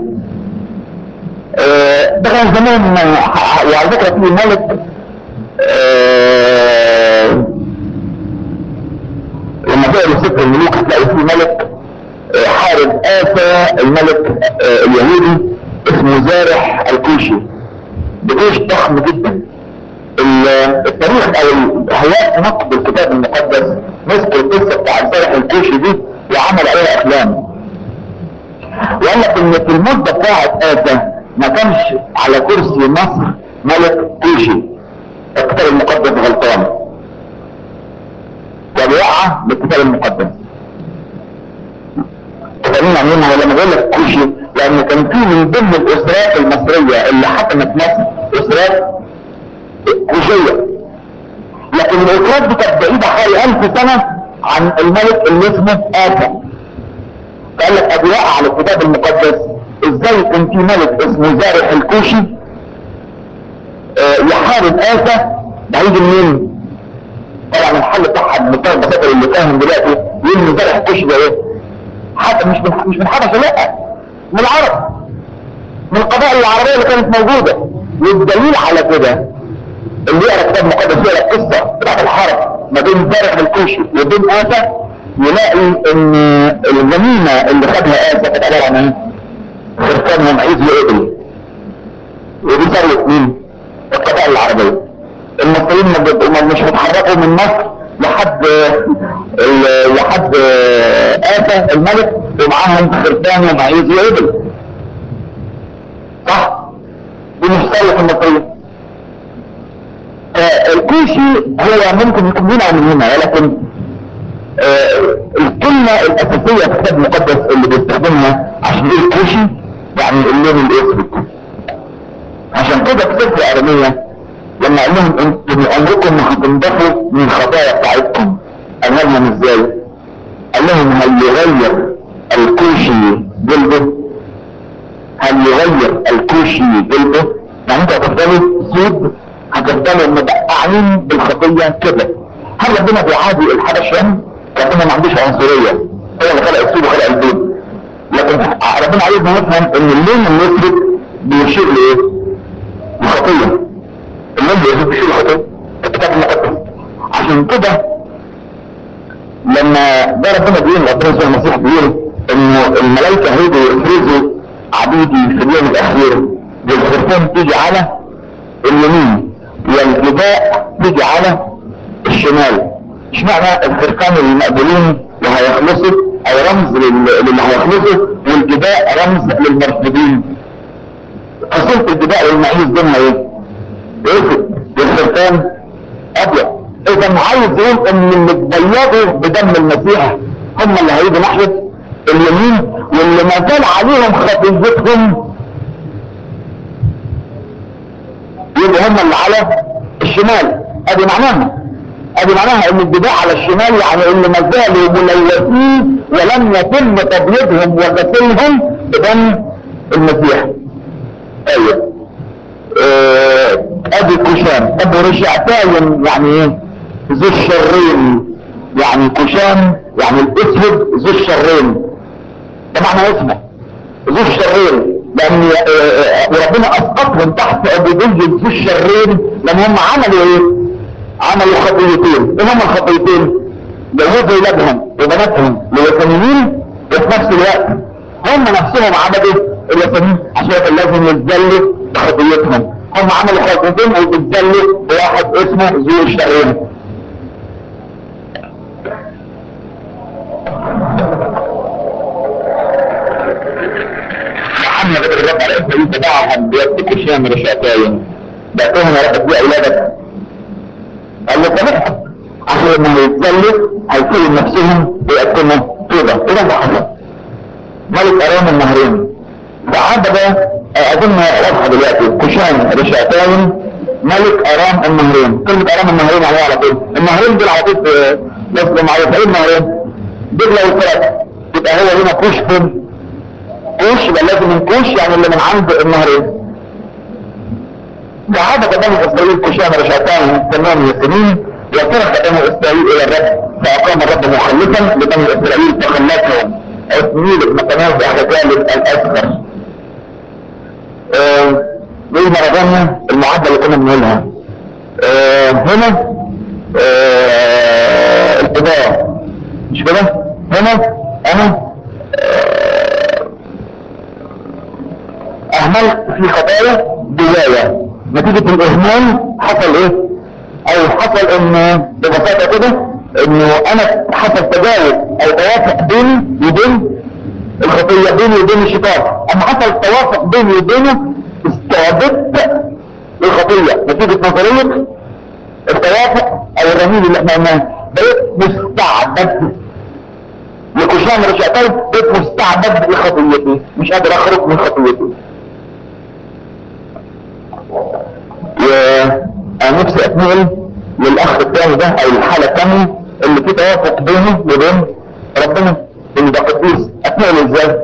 آه، ده كان زمان وعلى فكرة في ملك آه، لما تقرا سفر الملوك هتلاقي في ملك آه، حارب آسى الملك آه، اليهودي اسمه زارح الكوشي بجيش ضخم جدا ال- التاريخ او هيئات نقد الكتاب المقدس مسك القصه بتاع زارح الكوشي دي وعمل عليها افلام وقال لك ان في المده بتاعت آسى ما كانش على كرسي مصر ملك كوشي الكتاب المقدس غلطان وبيقع بالكتاب المقدس فاهمين يعني ايه ما هو لما بقول لك كوشي لان كان في من ضمن الاسرات المصريه اللي حكمت مصر اسرات كوشيه لكن الاسرات دي كانت بعيده حوالي 1000 سنه عن الملك اللي اسمه آسى فقال لك ادي وقع على الكتاب المقدس ازاي كان في ملك اسمه زارح الكوشي آه، يحارب آسى ده هيجي منين؟ طبعا الحل بتاعها بمنتهى البساطه اللي فاهم دلوقتي يقول ان زارح الكوشي ده ايه؟ حتى مش من مش من حبشه لا من العرب من القبائل العربيه اللي كانت موجوده والدليل على كده اللي يقرا كتاب مقدس يقرا القصه بتاعت الحرب ما بين زارح الكوشي وبين آسى يلاقي ان الغنيمه اللي خدها آسى كانت عباره عن ايه؟ خرفان ومعيز وابل ودي ثروه مين؟ القبائل العربيه المصريين ما بيبقوا- ما- مش هيتحركوا من مصر لحد ال- لحد آسى الملك ومعاهم خرفان ومعيز وابل صح؟ دي مش ثروه المصريين آه، الكوشي هو ممكن يكون هنا او من هنا ولكن آه، الكلمة الأساسية في الكتاب المقدس اللي بيستخدمها عشان يقول الكوشي يعني اللون الأسود عشان كده في سفر أرمية لما قال لهم انتم عمركم ما هتنضفوا من الخطايا بتاعتكم قال لهم ازاي؟ قال لهم هل يغير الكوشي جلده؟ هل يغير الكوشي جلده؟ يعني انتوا هتفضلوا سود هتفضلوا مدقعين بالخطيه كده هل ربنا بيعادي الحبشان؟ ربنا ما عندوش عنصريه هو اللي خلق السود وخلق البيض لكن ربنا عايزنا نفهم ان اللون الاسود بيشير لايه؟ الخطيه اللون الاسود بيشير الخطيه الكتاب المقدس عشان كده لما ده ربنا بيقول ربنا يسوع المسيح بيقول انه الملائكه هيجوا يفرزوا عبيدي في اليوم الاخير والخرفان تيجي على اليمين والجباء تيجي على الشمال اشمعنى الخرفان المقبولين وهيخلصوا او رمز لل- للي هيخلصوا والجباء رمز للمرفوضين فصلت الجباء والمعيز دول ايه؟ اسود والخرفان ابيض اذا عايز يقول ان اللي اتبيضوا بدم المسيح هم اللي هيجوا ناحيه اليمين واللي ما زال عليهم خطيتهم يبقوا هم اللي على الشمال ادي معناها ادي معناها ان الجباء على الشمال يعني اللي ما زالوا ملوثين ولم يتم تبييضهم وغسلهم بدم المسيح ايوه آه، ادي كشام طب ورشعتاين يعني ايه ذو الشرين يعني كشام يعني الاسود ذو الشرين ده معنى اسمه ذو الشرين لان آه، آه، وربنا اسقطهم تحت عبودية ذو الشرين لان هم عملوا ايه عملوا خطيتين ايه هم الخطيتين جوزوا ولادهم وبناتهم لوثنيين وفي نفس الوقت هم نفسهم عبدوا الوثنيين عشان كان لازم يتذلوا بخطيتهم هم عملوا خطيتين وبيتذلوا بواحد اسمه ذو الشرين محمد بن الرب على اسمه تبعهم بيد كشام رشاتين بعتهم يا رب تبيع اولادك قال له سامحهم عشان لما يتذلوا هيكونوا نفسهم ويقدموا توبه كده ده حصل ملك ارام النهرين ده عبد اظن واضحه دلوقتي كشام رشاتين ملك ارام النهرين كلمه ارام النهرين عليها على طول النهرين دول على طول في- بس معروف ايه النهرين دجله وفرات يبقى هو هنا كوش فين كوش يبقى لازم من كوش يعني اللي من عند النهرين فعاد بني اسرائيل كشام رشعتان ثمانية سنين وترك بني اسرائيل الى الرب فأقام الرب مخلفا لبني إسرائيل فخلفهم عثميل بن قناص غالب الأسفر آه دي مرة ثانية المعادلة اللي كنا بنقولها آه هنا آه القضاء مش كده؟ هنا أنا آه أهملت في خطايا بداية نتيجة الإهمال حصل إيه؟ أو حصل إن ببساطة كده إنه أنا حصل تجاوز أو توافق بيني وبين الخطية بيني وبين الشيطان أما حصل توافق بيني وبينه استعددت للخطية نتيجة نظرية التوافق أو الرهين اللي احنا قلناه بقيت مستعبد لكشان رشاتين بقيت مستعبد لخطيتي مش قادر أخرج من خطيتي وانا نفسي اتنقل للاخ الثاني ده او الحالة الثانية اللي في توافق بينه وبين ربنا اللي ده قديس اتنقل ازاي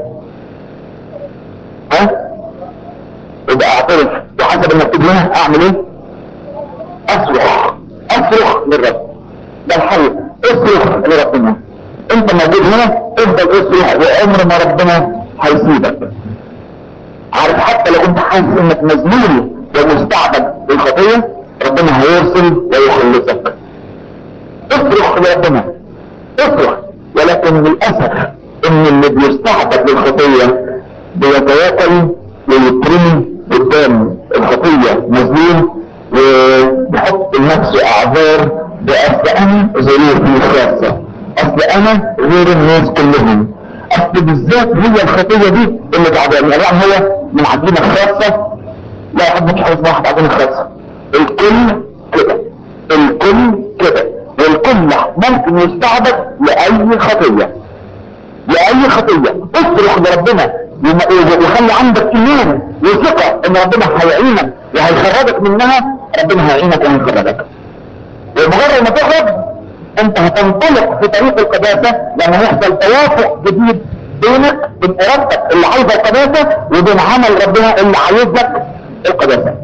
ها يبقى اعترف وحسب المكتوب هنا اعمل ايه اصرخ اصرخ للرب ده الحل اصرخ لربنا انت موجود هنا افضل اصرخ وعمر ما ربنا هيسيبك عارف حتى لو انت حاسس انك مذلول ومستعبد بالخطية ربنا هيرسل ويخلصك اصرخ لربنا اصرخ ولكن للأسف ان اللي بيستعبد بالخطية بيتواكل ويترمي قدام الخطية مظلوم وبيحط لنفسه اعذار باصل انا ظروفي خاصة اصل انا غير الناس كلهم اصل بالذات هي الخطية دي اللي تعباني يعني هو من عدينة خاصة لا يحب مش حاجة اسمها واحد عدينة خاصة الكل كده الكل كده والكل ممكن يستعبد لأي خطية لأي خطية اصرخ لربنا ويخلي عندك ايمان وثقة ان ربنا هيعينك وهيخرجك منها ربنا هيعينك وهيخرجك ومجرد ما تخرج انت هتنطلق في طريق القداسة لما يحصل توافق جديد بينك وبين ارادتك اللي عايزه القداسة وبين عمل ربنا اللي عايز لك القداسة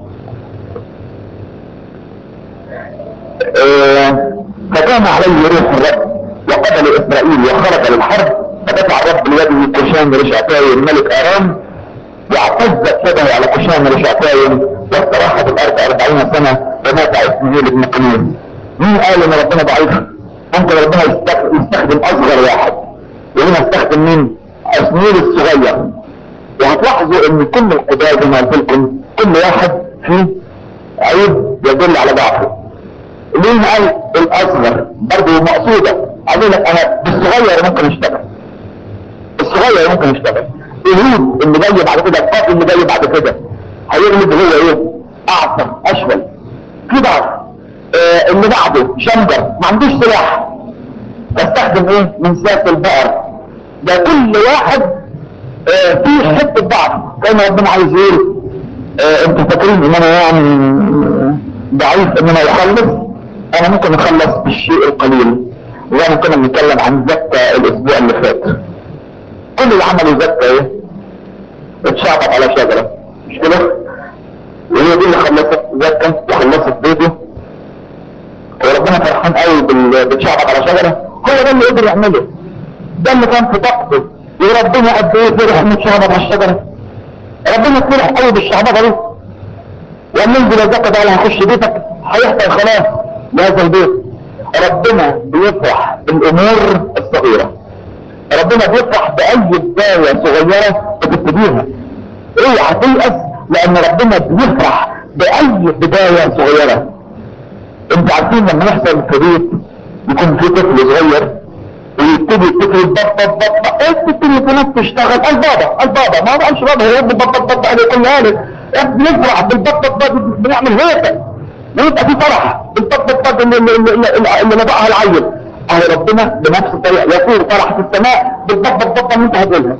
اه فكان عليه روح الرب وقتل اسرائيل وخرج للحرب فدفع الرب بيده كشان رشعتايم ملك ارام واعتزت يده على كشان رشعتايم واستراح في الارض اربعين سنة ومات اسماعيل بن قنير مين قال ان ربنا ضعيف ممكن ربنا يستخدم اصغر واحد وهنا استخدم مين اسماعيل الصغير وهتلاحظوا ان كل القضاء زي ما قلت لكم كل واحد فيه عيب يدل على ضعفه مين قال الاصغر برضه مقصودة قالوا لك انا بالصغير ممكن اشتغل الصغير ممكن يشتغل يهود اللي جاي بعد كده القاتل اللي جاي بعد كده هيغلب هو ايه اعصر اشمل في ضعف آه اللي بعده شمبر ما عندوش سلاح بستخدم ايه من سلاح البقر ده كل واحد آه فيه حته ضعف كان ربنا عايز يقول آه انتوا فاكرين ان انا يعني ضعيف ان انا اخلص انا ممكن اخلص بالشيء القليل زي ما كنا بنتكلم عن زكا الاسبوع اللي فات كل اللي عمله زكا ايه اتشعبط على شجرة مش كده وهي دي اللي خلصت زكا وخلصت بيته وربنا فرحان قوي بالشعبط على شجرة هو ده اللي قدر يعمله ده اللي كان في طاقته وربنا قد ايه فرح من شعبط على الشجرة ربنا فرح قوي بالشعبطة دي وقال له ده زكا ده اللي هيخش بيتك هيحصل خلاص لهذا البيت ربنا بيفرح بالامور الصغيره ربنا بيفرح باي بداية صغيرة بتبتديها اوعى تيأس لان ربنا بيفرح باي بداية صغيرة انت عارفين لما يحصل في بيت يكون في طفل صغير ويبتدي الطفل يتبطط بطط ايه التليفونات تشتغل البابا البابا ما بقاش بابا هو ابني بطط بطط عليه كلها لك بنفرح بالبطط ده بنعمل هيك ويبقى في فرح بالبطط بطط اللي, اللي, اللي, اللي نبقها العيل اهو ربنا بنفس الطريقه يكون فرح في السماء بالضبط الضبط اللي انت هتقولها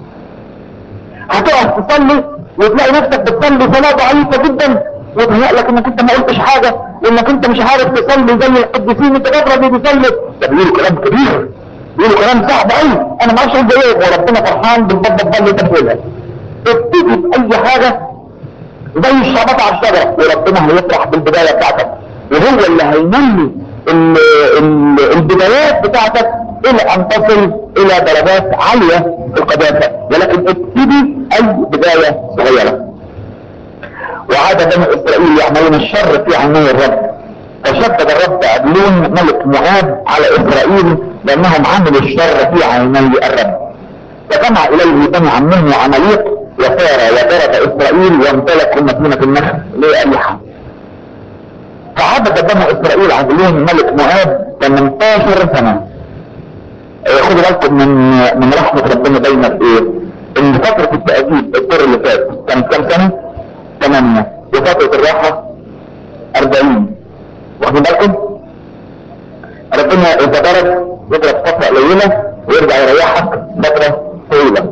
هتقف تصلي وتلاقي نفسك بتصلي صلاه ضعيفه جدا وتهيأ لك انك انت ما قلتش حاجه وانك انت مش عارف تصلي زي القديسين انت بكره بيصلي ده بيقولوا كلام كبير بيقولوا كلام صعب قوي انا ما اعرفش اقول ايه وربنا فرحان بالضبط اللي انت بتقولها ابتدي باي حاجه زي الشبكه على الشجره وربنا هيفرح بالبدايه بتاعتك وهو اللي هينمي ال ال البدايات بتاعتك الى ان تصل الى درجات عالية في القداسة ولكن ابتدي اي بداية صغيرة وعاد بني اسرائيل يعملون الشر في عيني الرب فشدد الرب عدلون ملك مواب على اسرائيل لانهم عملوا الشر في عيني الرب فجمع اليه بني عمه وعمليق وسار وضرب اسرائيل وامتلكوا مدينة النخل لأليحة فعبد بني اسرائيل عدلون ملك مواب 18 سنة آه، خدوا بالكم من من رحمة ربنا دايما في ايه ان فترة التأديب الدور اللي فات كانت كام سنة 8 وفترة الراحة 40 واخدين بالكم ربنا اذا ضرب يضرب فترة قليلة ويرجع يريحك فترة طويلة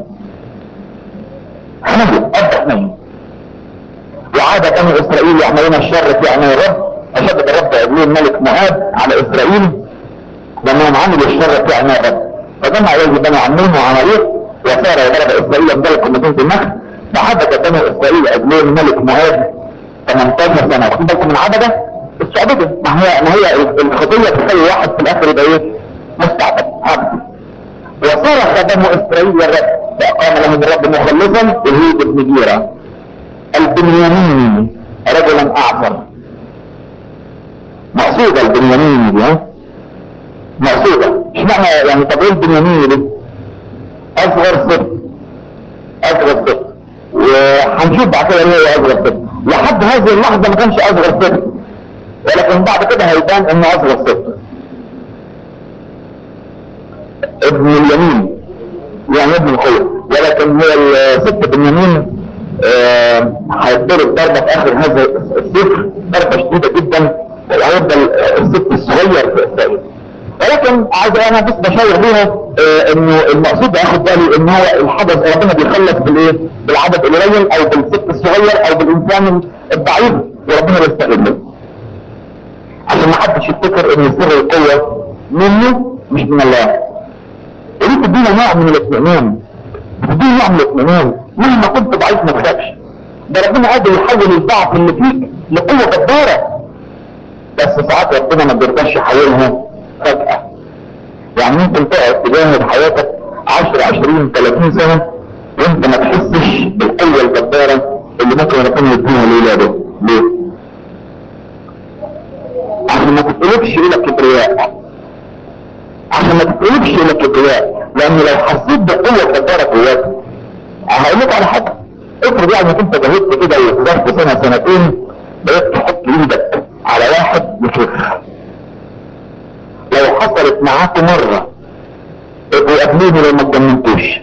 حنين أبدا حنين وعاد بني إسرائيل يعملون الشر في عيني الرب أشدد الرب عدلون ملك مواب على إسرائيل لأنهم عملوا الشر في عيني الرب فجمع إليه بني عمون وعماليق وسار وضرب إسرائيل يمتلك مدينة النخل فحدث بني إسرائيل عدلون ملك مواب 18 سنة واخدين بالكم من عبده الصعبدة ما هي ما هي الخطية تخلي واحد في الآخر يبقى إيه مستعبد عبد وصرخ بنو إسرائيل الرب فأقام لهم الرب مخلصا يهود بن جيرة البنياميني رجلا أعظم مقصودة البنياميني دي ها مقصودة مش معنى يعني طب ايه البنياميني دي أصغر ست أصغر ست وهنشوف بعد كده ايه هو أصغر ست لحد هذه اللحظة ما كانش أصغر ست ولكن بعد كده هيبان إنه أصغر ست ابن اليمين يعني ابن القوة ولكن هي الست بنيامين آه، هيتضرب ضربة في اخر هذا السفر ضربة شديدة جدا وهيفضل الست الصغير في اسرائيل ولكن عايز انا بس بشاور بيها آه، انه المقصود اخد بالي ان هو الحدث ربنا بيخلص بالايه بالعدد القليل او بالست الصغير او بالانسان الضعيف وربنا بيستغله عشان ما حدش يفتكر ان سر القوة منه مش من الله اريد تدينا نوع من الاطمئنان تدينا نوع من الاطمئنان مهما كنت ضعيف ما تخافش ده ربنا قادر يحول الضعف اللي فيك لقوة جبارة بس ساعات ربنا ما بيرضاش يحولها فجأة يعني ممكن تقعد تجاهد حياتك 10 20 30 سنة وانت ما تحسش بالقوة الجبارة اللي ممكن ربنا يديها لولاده ليه؟ عشان ما تتقلبش الى الكبرياء عشان ما تتقلبش الى الكبرياء لان لو حسيت بقوة جبارة جواك هقول لك على حاجة افرض يعني انت جهدت كده وفضلت سنة سنتين بقيت تحط ايدك على واحد يخف لو حصلت معاكم مرة ابقوا قابلوني لو ما اتجننتوش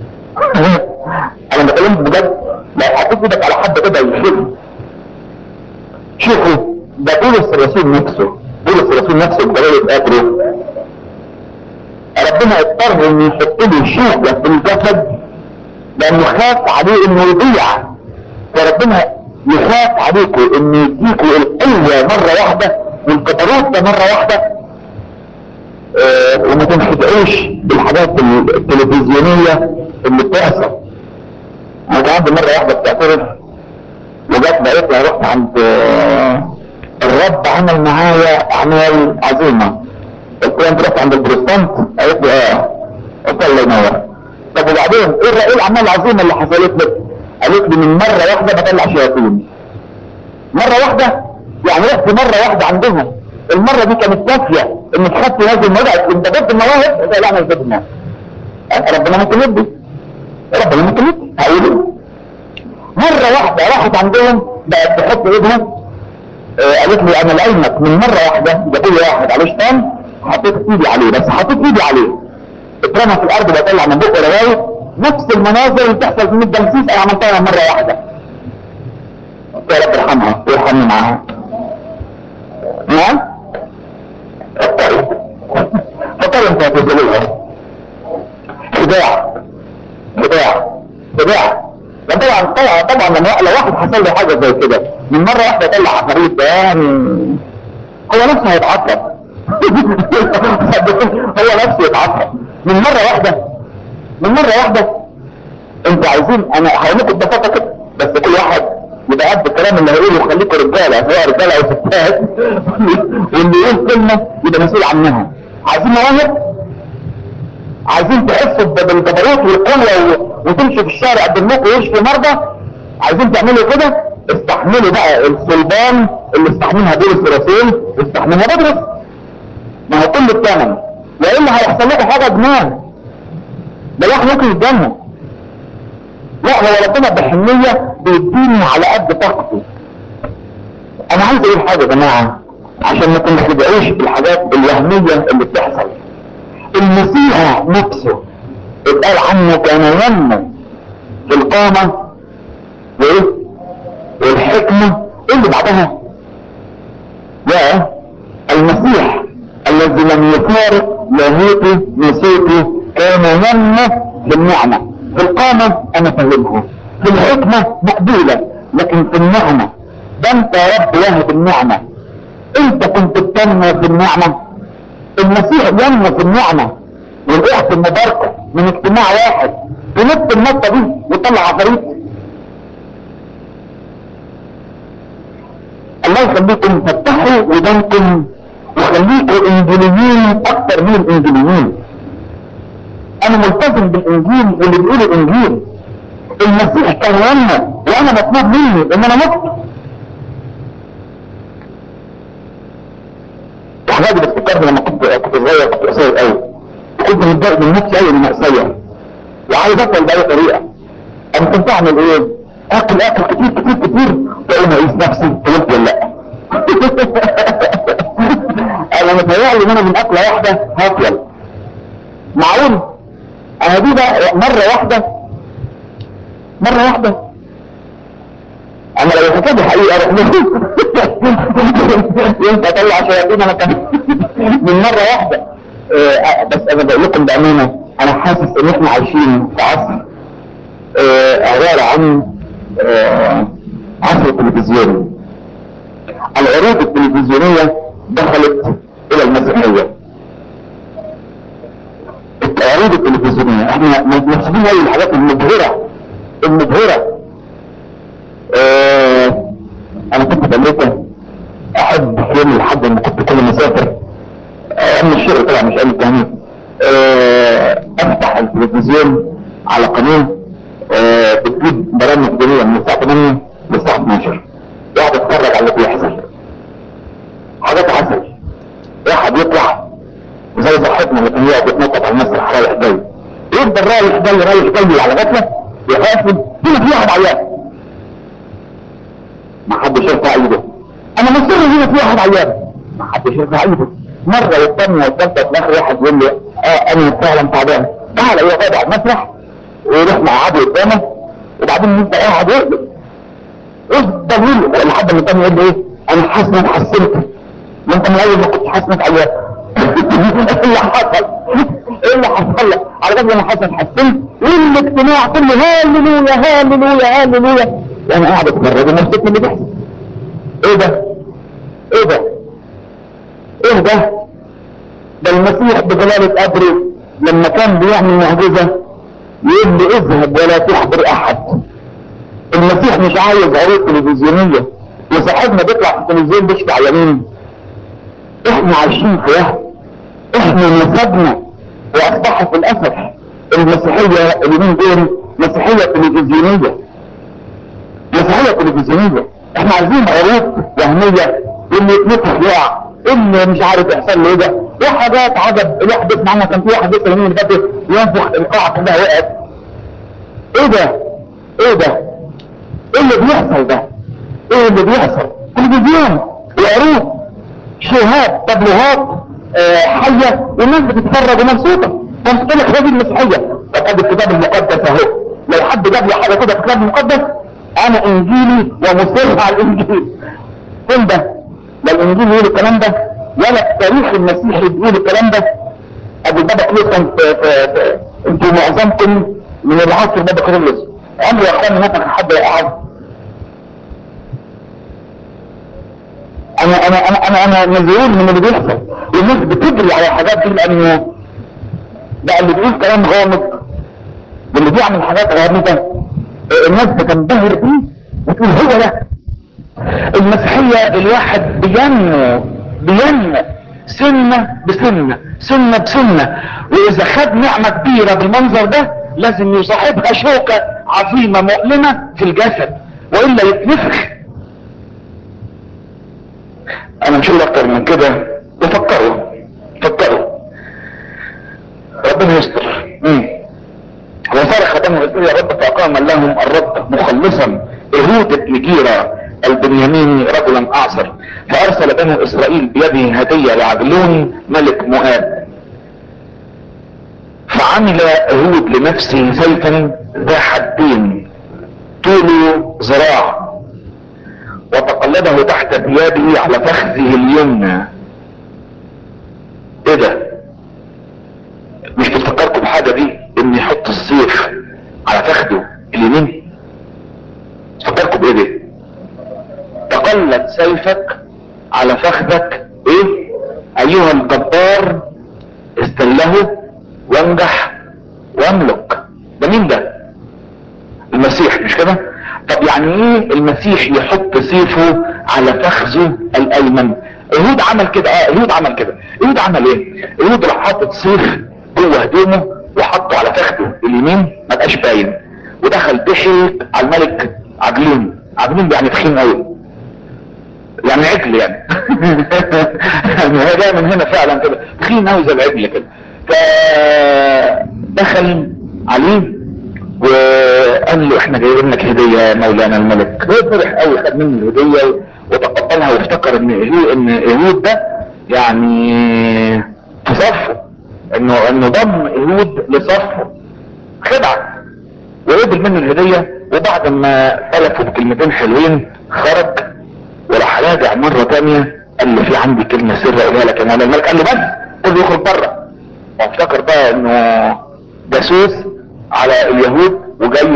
انا بكلمك بجد لو حطيت ايدك على حد كده يخف شوفوا ده بولس الرسول نفسه بولس الرسول نفسه بجلالة قدره ربنا اضطر انه يحط له شوكة في الجسد لانه خاف عليه انه يضيع فربنا يخاف عليكم انه يديكوا القوة مرة واحدة والجبروت ده مرة واحدة اه وما تنخدعوش بالحاجات التلفزيونية اللي بتحصل انا كان عندي مرة واحدة بتعترف وجات بقيت لها رحت عند اه الرب عمل معايا اعمال عظيمة قلت لها انت رحت عند البروتستانت قالت لي اه قلت الله ينور طب وبعدين ايه الر- ايه الاعمال العظيمه اللي حصلت لك قالت لي من مره واحده بطلع شياطين مره واحده يعني رحت مره واحده عندهم المره دي كانت كافيه انك خدت هذه الموضوع انت ضد المواهب قلت لها لا انا مش ضد المواهب أه، ربنا ممكن يدي ربنا ممكن يدي هقول مره واحده راحت عندهم بقت تحط ايدها آه، قالت لي انا لعلمك من مره واحده جابوا لي واحد عليه شيطان حطيت ايدي عليه بس حطيت ايدي عليه اترمى في الارض بطلع من بقه روايه نفس المناظر اللي بتحصل في الجنسيس انا عملتها مره واحده قلت يا رب ارحمها وارحمني معاها نعم فكري فكري انت هتنزلوها خداع خداع خداع ده طبعا طبعا طبعا لما لو واحد حصل له حاجه زي كده من مره واحده طلع عفاريت ده يعني هو نفسه هيتعصب هو نفسه يتعصب من مرة واحدة من مرة واحدة انتوا عايزين انا هقول لكم ببساطة كده بس كل واحد يبقى قد الكلام اللي هيقوله خليكوا رجاله سواء رجاله او ستات واللي يقول كلمه يبقى مسؤول عنها عايزين مواهب عايزين تحسوا بالجبروت والقوه و- وتمشوا في الشارع قدامكم ويشفي مرضى عايزين تعملوا كده استحملوا بقى الصلبان اللي استحملها بولس الرسول استحملها بدرس ما هو كل الثمن والا هيحصل لكم حاجه دماغ ده الواحد ممكن يتجنن لا هو ربنا بحنية بيديني على قد طاقتي انا عايز اقول حاجة يا جماعة عشان ما تنخدعوش بالحاجات الوهمية اللي بتحصل المسيح نفسه اتقال عنه كان ينمو في القامة وايه والحكمة إيه اللي بعدها يا المسيح الذي لم يفارق لاهوته نسيته كان ينمو في النعمة في القامة انا فهمه في الحكمة مقبولة لكن في النعمة ده انت يا رب واهب النعمة انت كنت بتنمو في النعمة المسيح ينمو في النعمة والاخت المباركة من اجتماع واحد تنط النطة دي وطلع عفاريت الله يخليكم فتحوا ودانكم وخليكم انجيليين اكتر من الانجيليين انا ملتزم بالانجيل واللي بيقول الانجيل المسيح كان يمنا وانا مطلوب مني ان انا مت الحاجات دي بفتكرها لما كنت كنت صغير كنت قصير قوي كنت متضايق من نفسي قوي المأساة وعايز اكل باي طريقة انا كنت اعمل ايه؟ اكل اكل كتير كتير كتير واقوم اقيس نفسي قلت ولا لا انا متهيألي ان انا من اكلة واحدة هاكل معقول انا دي بقى مرة واحدة مرة واحدة انا لو الحكاية دي حقيقة اروح ينفع اطلع شياطين انا كان من مرة واحدة آه بس انا بقول لكم بامانة انا حاسس ان احنا عايشين في عصر آه عبارة عن آه عصر التلفزيون العروض التلفزيونية دخلت الى المسيحية العروض التلفزيونية احنا مبسوطين قوي الحاجات المبهرة المبهرة اه انا كنت في امريكا احب في يوم الحد لما كنت كل مسافر اه من الشغل طبعا مش قال تاني اه افتح التلفزيون على قناة اه بتجيب برامج دينية من الساعة 8 للساعة 12 واحد اتفرج على اللي بيحصل حاجات عسل واحد يطلع زي صاحبنا اللي كان يقعد يتنطط على المسرح رايح جاي يفضل رايح جاي رايح جاي على غفله يحاسب هنا في واحد عيان ما حدش يرفع ايده انا مصر هنا في واحد عيان ما حدش يرفع ايده مره والثانيه والثالثه في الاخر واحد يقول لي اه انا فعلا تعبان تعالى يقعد على المسرح ويروح مقعده قدامه وبعدين يبدا قاعد يقلب افضل يقلب لحد ما الثاني يقول لي ايه انا حاسس اني اتحسنت ما انت من اول ما كنت حاسس انك عيان ايه اللي حصل ايه اللي حصل لك على قد ما حصل حسنت والاجتماع كله هاللويا هاللويا هاللويا وانا قاعد اتفرج ومبسوط من اللي بيحصل ايه ده ايه ده ايه ده ده المسيح بجلالة قدره لما كان بيعمل معجزة يقول لي اذهب ولا تحضر احد المسيح مش عايز عروض تلفزيونية وصاحبنا بيطلع في التلفزيون بيشفي عيانين احنا عايشين حياة احنا نسبنا واصبحت للاسف المسيحية اليومين دول مسيحية تلفزيونية مسيحية تلفزيونية احنا عايزين عروض وهمية اللي يتنفخ يقع اللي مش عارف يحصل له ايه ده وحاجات عجب الواحد بيسمع عنها كان في واحد لسه اليومين اللي فاتوا ينفخ القاعة كلها وقعت ايه ده ايه ده ايه اللي بيحصل ده ايه اللي بيحصل تلفزيون وعروض شهاد تبليغات آه حية والناس بتتفرج ومبسوطة فانت لك هذه المسيحية فقد الكتاب المقدس اهو لو حد جاب لي حاجة كده في الكتاب المقدس انا انجيلي ومصر على الانجيل فين ده لا الانجيل يقول الكلام ده ولا التاريخ المسيحي بيقول الكلام ده ابو بابا كليسون في في في انتوا معظمكم من العصر بابا كليسون عمري يا اخوان مثلا حد قاعد انا انا انا انا انا مذهول من اللي بيحصل والناس بتجري على الحاجات دي لانه بقى اللي بيقول كلام غامض واللي بيعمل حاجات غامضة الناس بتنبهر بيه
وتقول هو ده المسيحية الواحد بينمو بينمو سنة بسنة سنة بسنة واذا خد نعمة كبيرة بالمنظر ده لازم يصاحبها شوكة عظيمة مؤلمة في الجسد والا يتنفخ
انا مش هقول اكتر من كده تفكروا فكروا ربنا يستر مم. وصرخ بنو اسرائيل يا رب فاقام لهم الرب مخلصا اهود بن جيرة البنياميني رجلا اعصر فارسل بنو اسرائيل بيده هدية لعجلون ملك مؤاب فعمل اهود لنفسه سيفا ذا حدين طوله ذراع وتقلبه تحت ثيابه على فخذه اليمنى ايه ده مش بتفكركم بحاجة دي ان يحط السيف على فخده اليمين تفكركم بايه دي تقلد سيفك على فخذك ايه ايها الجبار استله وانجح واملك ده مين ده المسيح مش كده طب يعني ايه المسيح يحط سيفه على فخذه الايمن ايهود عمل كده اه ايهود عمل كده ايهود عمل ايه ايهود راح حاطط سيف جوه هدومه وحطه على فخذه اليمين ما بقاش باين ودخل دخل على الملك عجلون عجلون يعني تخين قوي يعني عجل يعني يعني هو جاي من هنا فعلا كده تخين قوي زي العجل كده فدخل عليه وقال له احنا جايبين لك هديه يا مولانا الملك هو فرح قوي خد منه الهديه وتقبلها وافتكر ان ايهود ان ايهود ده يعني في صفه انه انه ضم ايهود لصفه خدعه وقبل منه الهديه وبعد ما سلفوا بكلمتين حلوين خرج وراح راجع مره تانية قال له في عندي كلمه سر اقولها لك يا مولانا الملك قال له بس قول له يخرج بره وافتكر بقى انه جاسوس على اليهود وجاي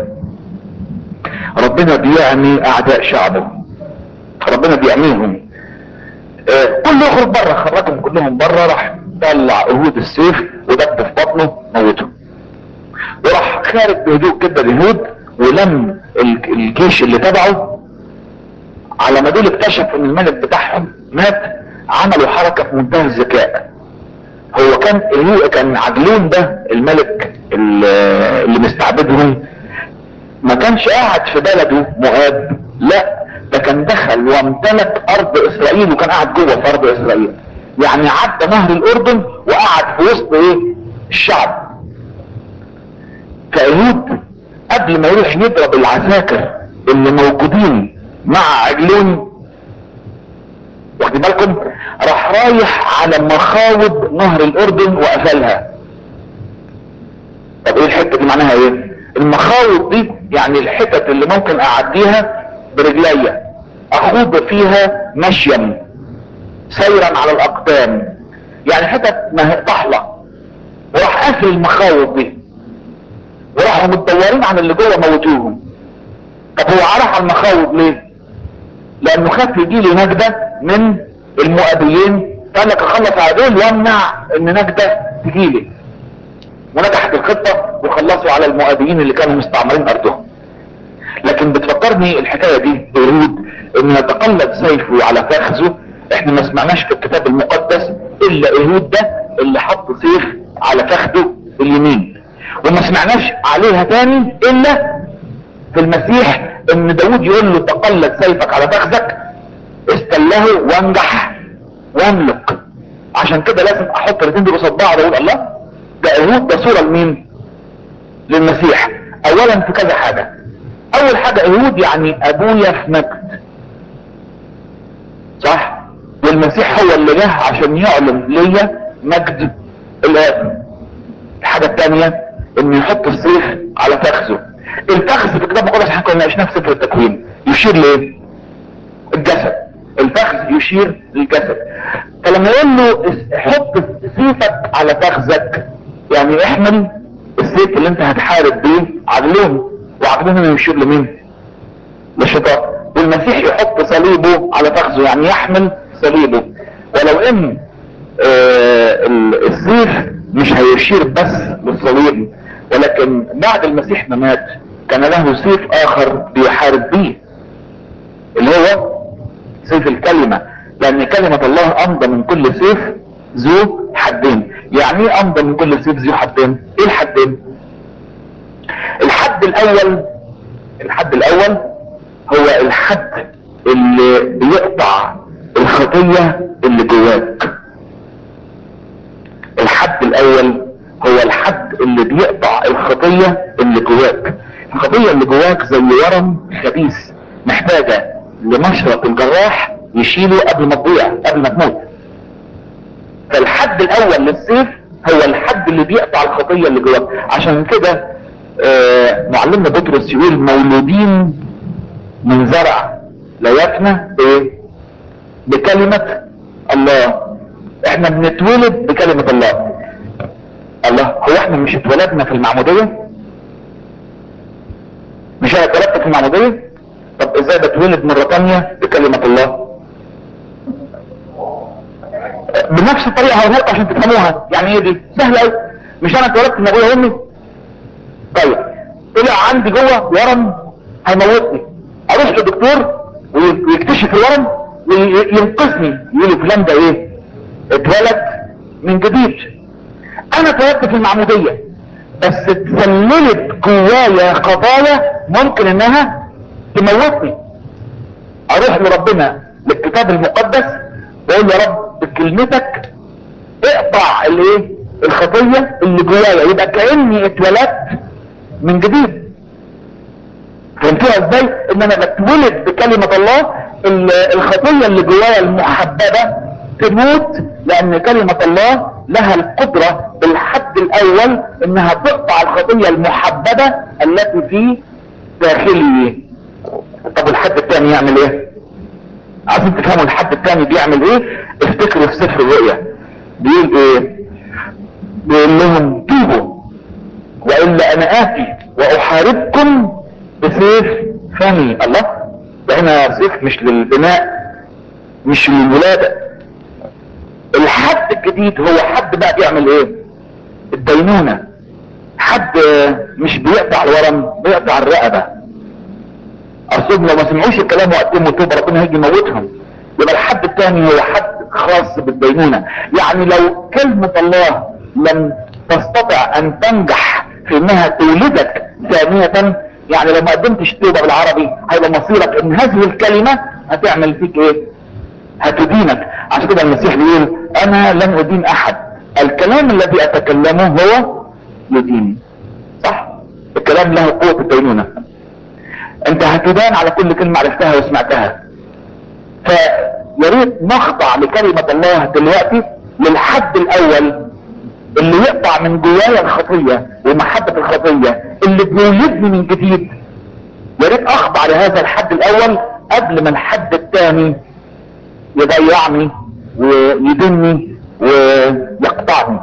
ربنا بيعمي اعداء شعبه ربنا بيعميهم آه، كله يخرج بره خرجهم كلهم بره راح طلع اهود السيف ودب في بطنه موته وراح خارج بهدوء كده اليهود ولم ال- الجيش اللي تبعه على ما دول اكتشفوا ان الملك بتاعهم مات عملوا حركة في منتهى الذكاء هو كان هو كان عجلون ده الملك ال- اللي مستعبدهم ما كانش قاعد في بلده مؤاب لا ده كان دخل وامتلك ارض اسرائيل وكان قاعد جوه في ارض اسرائيل يعني عدى نهر الاردن وقعد في وسط ايه الشعب فايهود قبل ما يروح يضرب العساكر اللي موجودين مع عجلون واخد بالكم راح رايح على مخاوض نهر الاردن وقفلها طب ايه الحته دي معناها ايه المخاوض دي يعني الحتت اللي ممكن اعديها برجليا اخوض فيها مشيا سيرا على الاقدام يعني حتت ما ضحله وراح قافل المخاوض دي وراحوا متدورين عن اللي جوه موتوهم طب هو راح على المخاوض ليه لانه خاف يجي لي نجدة من المؤابيين قال لك اخلص على دول وامنع ان نجدة تجي لي ونجحت الخطة وخلصوا على المؤابيين اللي كانوا مستعمرين ارضهم لكن بتفكرني الحكاية دي يهود ان يتقلد سيفه على فخذه احنا ما سمعناش في الكتاب المقدس الا يهود ده اللي حط سيف على فخذه اليمين وما سمعناش عليها تاني الا في المسيح ان داود يقول له تقلد سيفك على فخذك استله وانجح واملك عشان كده لازم احط الاثنين دول قصاد بعض واقول الله ده اهود ده صوره لمين للمسيح اولا في كذا حاجه اول حاجه اهود يعني ابويا في مجد صح والمسيح هو اللي جه عشان يعلن ليا مجد الاب الحاجه الثانيه انه يحط السيف على فخذه الفخذ في الكتاب المقدس احنا كنا ناقشناه في سفر التكوين يشير لايه الجسد الفخذ يشير للجسد فلما يقول له اس- حط سيفك على فخذك يعني احمل السيف اللي انت هتحارب بيه عدلهم وعدلهم هنا يشير لمين للشيطان والمسيح يحط صليبه على فخذه يعني يحمل صليبه ولو ان آه ال- السيف مش هيشير بس للصليب ولكن بعد المسيح ما مات
كان له سيف اخر بيحارب بيه اللي هو سيف الكلمة لان كلمة الله امضى من كل سيف ذو حدين يعني ايه امضى من كل سيف ذو حدين ايه الحدين الحد الاول الحد الاول هو الحد اللي بيقطع الخطية اللي جواك الحد الاول هو الحد اللي بيقطع الخطية اللي جواك الخطية اللي جواك زي ورم خبيث محتاجة لمشرط الجراح يشيله قبل ما تضيع قبل ما تموت فالحد الاول للسيف هو الحد اللي بيقطع الخطية اللي جواك عشان كده آه معلمنا بطرس يقول مولودين من زرع لا يفنى بايه بكلمة الله احنا بنتولد بكلمة الله الله هو احنا مش اتولدنا في المعمودية مش انا اتولدت في المعمودية طب ازاي بتولد مرة تانية بكلمة الله بنفس الطريقة هقولها لكم عشان تفهموها يعني ايه دي سهلة قوي مش انا اتولدت من ابويا وامي طيب طلع عندي جوه ورم هيموتني اروح لدكتور ويكتشف الورم وينقذني يقول لي فلان ده ايه اتولد من جديد انا اتولدت في المعمودية بس اتسللت جوايا خطايا ممكن انها تموتني اروح لربنا للكتاب المقدس واقول يا رب بكلمتك اقطع الايه الخطية اللي جوايا يبقى كأني اتولدت من جديد فهمتوها ازاي ان انا بتولد بكلمة الله الخطية اللي جوايا المحببة تموت لان كلمة الله لها القدرة بالحد الاول انها تقطع الخطية المحببة التي في داخلي طب الحد الثاني يعمل ايه عايزين تفهموا الحد الثاني بيعمل ايه افتكروا في سفر الرؤيا بيقول ايه بيقول لهم توبوا والا انا اتي واحاربكم بسيف فمي الله ده هنا سيف مش للبناء مش للولادة الحد الجديد هو حد بقى بيعمل ايه الدينونة حد مش بيقطع الورم بيقطع الرقبة اصل لو ما سمعوش الكلام وقدموا توبة ربنا هيجي يموتهم يبقى الحد الثاني هو حد خاص بالدينونة يعني لو كلمة الله لم تستطع ان تنجح في انها تولدك ثانية يعني لو ما قدمتش توبة بالعربي هيبقى مصيرك ان هذه الكلمة هتعمل فيك ايه هتدينك عشان كده المسيح بيقول انا لن ادين احد الكلام الذي اتكلمه هو يديني صح الكلام له قوة الدينونة انت هتدان على كل كلمة عرفتها وسمعتها فيا ريت نخضع لكلمة الله دلوقتي للحد الاول اللي يقطع من جوايا الخطية ومحبة الخطية اللي بيولدني من جديد يا ريت اخضع لهذا الحد الاول قبل ما الحد الثاني يضيعني ويدني ويقطعني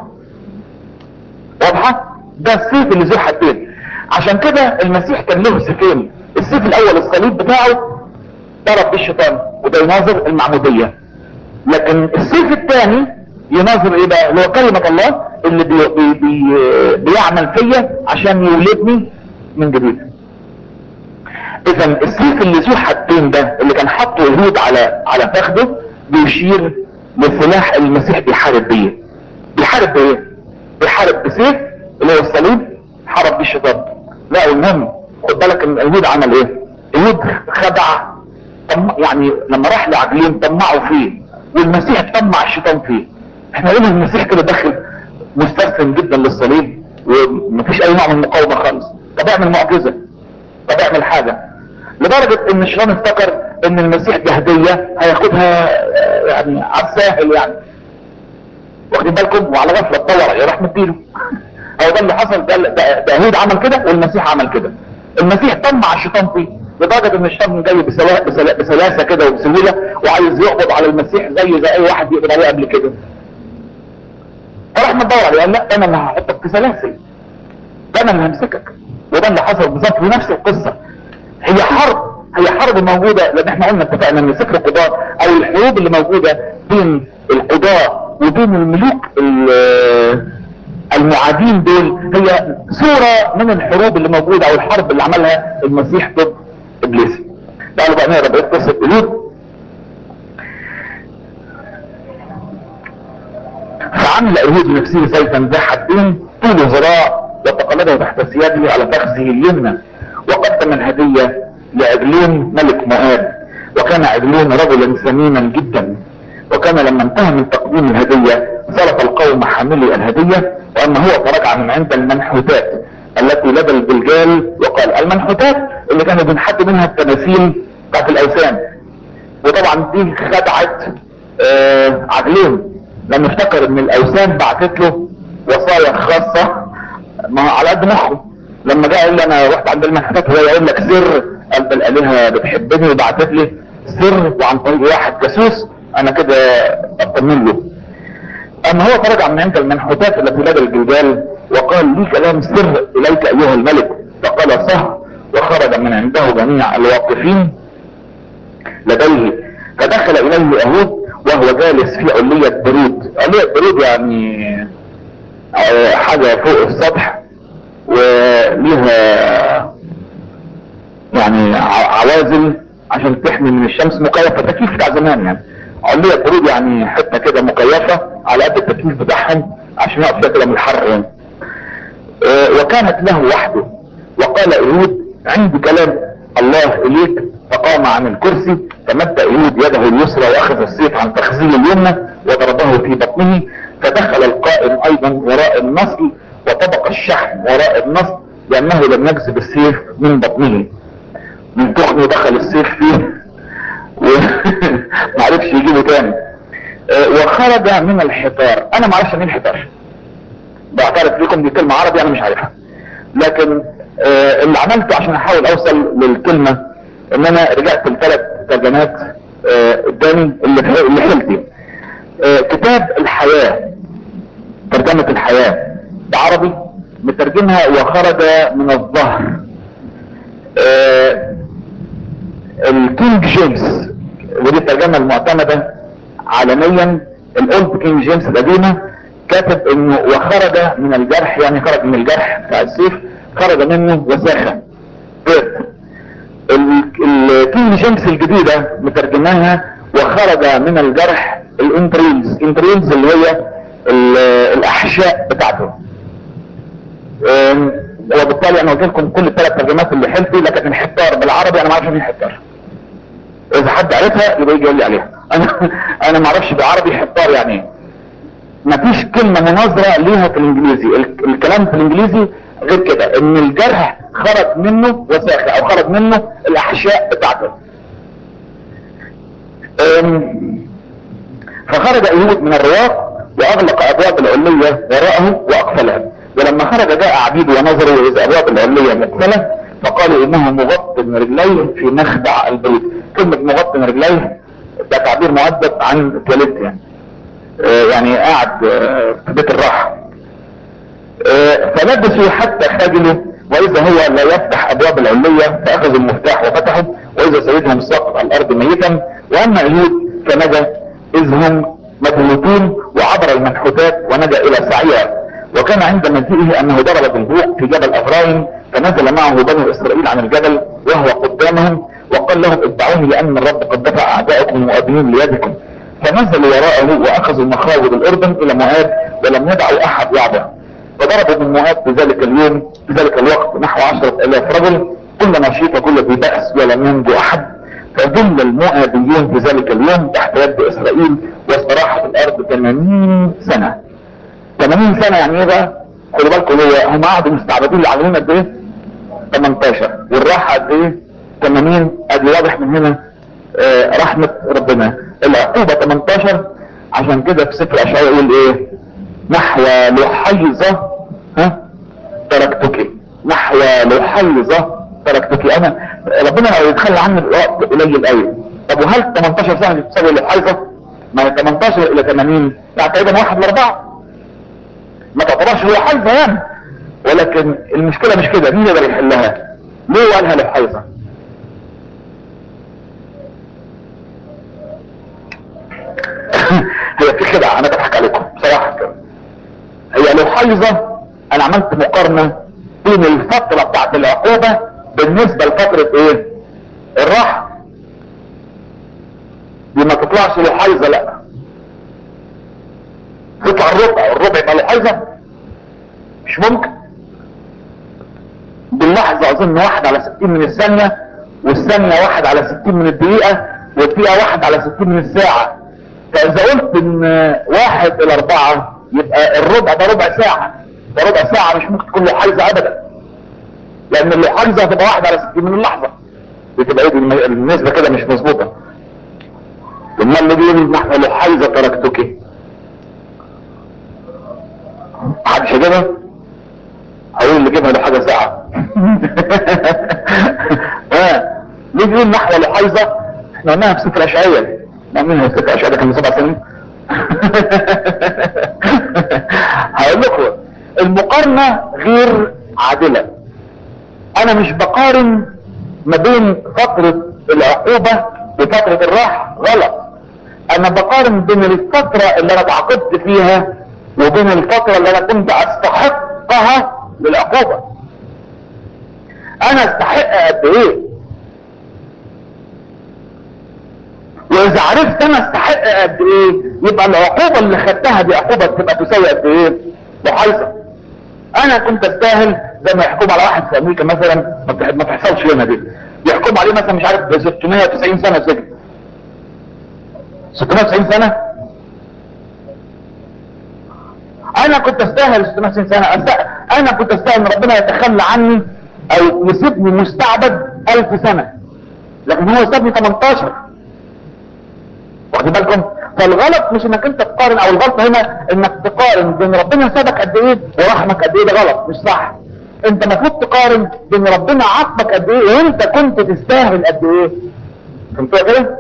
واضحة ده السيف اللي ذو حدين عشان كده المسيح كان له سيفين السيف الاول الصليب بتاعه ضرب بيه الشيطان وده يناظر المعمودية لكن السيف الثاني يناظر ايه بقى اللي هو كلمة الله اللي بي بي بي بيعمل فيا عشان يولدني من جديد اذا السيف اللي ذو حدين ده اللي كان حاطه يهود على على فخده بيشير لسلاح المسيح بيحارب بيه بيحارب بايه بيحارب بسيف اللي هو الصليب حارب بيه الشيطان لا المهم خد بالك ان اليهود عمل ايه اليهود خدع طم يعني لما راح لعجلين طمعوا فيه والمسيح طمع الشيطان فيه احنا قلنا المسيح كده داخل مستسلم جدا للصليب ومفيش اي نوع من المقاومه خالص طب اعمل معجزه طب اعمل حاجه لدرجه ان الشيطان افتكر ان المسيح دي هديه هياخدها يعني على الساهل يعني واخدين بالكم وعلى غفله اتطور راح مديله هو ده اللي حصل ده ده يهود عمل كده والمسيح عمل كده المسيح طمع الشيطان فيه لدرجه ان الشيطان جاي بسلا- بسلا- بسلاسه كده وبسهوله وعايز يقبض على المسيح زي زي اي واحد يقبض عليه قبل كده فراح مدور عليه قال لا انا اللي هحطك في سلاسل ده انا اللي همسكك وده اللي حصل بالظبط في نفس القصه هي حرب هي حرب موجوده لان احنا قلنا اتفقنا ان سفر القضاء او الحروب اللي موجوده بين القضاء وبين الملوك ال- المعادين دول هي صورة من الحروب اللي موجودة او الحرب اللي عملها المسيح ضد ابليس تعالوا بقى نقرا بقية قصة ايود فعمل ايهود نفسه سيفا ذا حدين طول ذراع وتقلده تحت ثيابه على فخذه اليمنى وقدم الهدية لعجلون ملك مؤاب وكان عجلون رجلا سمينا جدا وكان لما انتهى من تقديم الهدية صرف القوم حاملي الهدية وأما هو فرجع من عند المنحوتات التي لدى الجلجال وقال المنحوتات اللي كانوا بنحط منها التماثيل بتاعت الأوثان وطبعا دي خدعت آه عجلون لما افتكر ان الأوثان بعتت له وصايا خاصة ما على قد مخه لما جاء قال لي انا رحت عند المنحوتات وهو يقول لك سر قلب الآلهة بتحبني وبعتت لي سر وعن طريق واحد جاسوس انا كده اطمن له اما هو فرجع من عند المنحوتات التي لدى الجلجال وقال لي كلام سر اليك ايها الملك فقال صح وخرج من عنده جميع الواقفين لديه فدخل اليه اهود وهو جالس في علية برود علية برود يعني حاجة فوق السطح وليها يعني عوازل عشان تحمي من الشمس مكيفة تكييف بتاع زمان يعني علية برود يعني حتة كده مكيفة على قد التكييف بتاعهم عشان يقف فيها كده من الحر يعني اه وكانت له وحده وقال ايهود عندي كلام الله اليك فقام عن الكرسي فمد ايهود يده اليسرى واخذ السيف عن فخذه اليمنى وضربه في بطنه فدخل القائم ايضا وراء النصل وطبق الشحم وراء النصل لانه لم يجذب السيف من بطنه من تخنه دخل السيف فيه ومعرفش يجيبه تاني اه وخرج من الحطار انا معرفش مين الحطار بعترف لكم دي كلمة عربي انا مش عارفها لكن اه اللي عملته عشان احاول اوصل للكلمة ان انا رجعت لثلاث ترجمات قدامي اه اللي اللي حلتي كتاب الحياة ترجمة الحياة بعربي مترجمها وخرج من الظهر الكينج جيمس ودي الترجمة المعتمدة عالميا الاولد كينج جيمس القديمة كاتب انه وخرج من الجرح يعني خرج من الجرح بتاع السيف خرج منه وساخة بيرد الكينج جيمس الجديدة مترجماها وخرج من الجرح الانتريلز انتريلز اللي هي الاحشاء بتاعته وبالتالي انا قلت لكم كل الثلاث ترجمات اللي حلتي لكن الحتار بالعربي انا ما اعرفش مين حتار اذا حد عرفها يبقى يجي يقول لي عليها انا انا ما اعرفش بالعربي حتار يعني ايه مفيش كلمة مناظرة ليها في الانجليزي الكلام في الانجليزي غير كده ان الجرح خرج منه وساخة او خرج منه الاحشاء بتاعته فخرج ايهود من الرواق واغلق ابواب العلية وراءه واقفلها ولما خرج جاء عبيد ونظروا اذا ابواب العلية مقفلة فقالوا انه مغطى رجليه في مخدع البيت كلمة مغطى رجليه ده تعبير مؤدب عن التواليت يعني آه يعني قاعد آه في بيت الراحة آه فلبسوا حتى خجلوا واذا هو لا يفتح ابواب العلية فاخذوا المفتاح وفتحوا واذا سيدهم سقط على الارض ميتا واما ايود فنجا اذ هم مبهوتون وعبر المنحوتات ونجا الى سعيرة وكان عند مجيئه انه ضرب بالبوق في جبل افرايم فنزل معه بنو اسرائيل عن الجبل وهو قدامهم وقال لهم اتبعوني لان الرب قد دفع اعدائكم المؤابين ليدكم فنزلوا وراءه واخذوا مخاوض الاردن الى مؤاب ولم يدعوا احد يعبر فضربوا من مؤاب في ذلك اليوم في ذلك الوقت نحو عشرة الاف رجل كل نشيط وكل ذي بأس ولم ينجو احد فذل المؤابيون في ذلك اليوم تحت يد اسرائيل واستراحت الارض 80 سنة 80 سنة يعني ايه بقى خدوا بالكم هو هم قعدوا مستعبدين العالمين قد ايه 18 والراحة قد ايه 80 ادي واضح من هنا آه رحمة ربنا العقوبة 18 عشان كده في سفر اشعياء يقول ايه نحو لحيظة ها تركتك نحو لحيظة تركتك انا ربنا لو يتخلى عني الوقت قليل قوي طب وهل 18 سنة دي تساوي لحيظة ما هي 18 الى 80 يعني تقريبا واحد لاربعة ما تعتبرش هو حيظة يعني ولكن المشكلة مش كده مين يقدر يحلها ليه قالها لحيظة هي في خدعة انا بضحك عليكم بصراحة كده هي له اللحيظة انا عملت مقارنة بين الفترة بتاعت العقوبة بالنسبة لفترة ايه الراحة دي ما تطلعش لحيظة لا تطلع الربع الربع يبقى لحيظة مش ممكن باللحظة اظن واحد على ستين من الثانية والثانية واحد على ستين من الدقيقة والدقيقة واحد على ستين من الساعة فاذا قلت ان واحد الى اربعة يبقى الربع ده ربع ساعة ده ربع ساعة مش ممكن تكون له حيزة ابدا لان اللي حيزة هتبقى واحد على ستين من اللحظة بتبقى ايه دي النسبة كده مش مظبوطة ثم اللي بيقول نحن له حيزة تركتك محدش كده هقول اللي جيبها له حاجة ساعة اه ليه بيقول نحو لحيظة احنا قلناها في سفر اشعية مؤمنها في سفر اشعية كان من سبع سنين هقول لكم المقارنة غير عادلة انا مش بقارن ما بين فترة العقوبة وفترة الراحة غلط انا بقارن بين الفترة اللي انا تعاقبت فيها وبين الفترة اللي انا كنت استحقها للعقوبة انا استحق قد ايه واذا عرفت انا استحق قد ايه يبقى العقوبة اللي خدتها دي عقوبة تبقى تساوي قد ايه بحيثة انا كنت استاهل زي ما يحكم على واحد في امريكا مثلا ما بتح- ما تحصلش هنا دي يحكم عليه مثلا مش عارف ب 690 سنة سجن 690 سنة انا كنت استاهل 690 سنة أست... انا كنت استاهل ان ربنا يتخلى عني او يسيبني مستعبد 1000 سنة لكن هو سابني 18 واخدين بالكم فالغلط مش انك انت تقارن او الغلط هنا انك تقارن بين ربنا سابك قد ايه ورحمك قد ايه ده غلط مش صح انت المفروض تقارن بين ربنا عاقبك قد ايه وانت كنت تستاهل قد ايه فهمتوا كده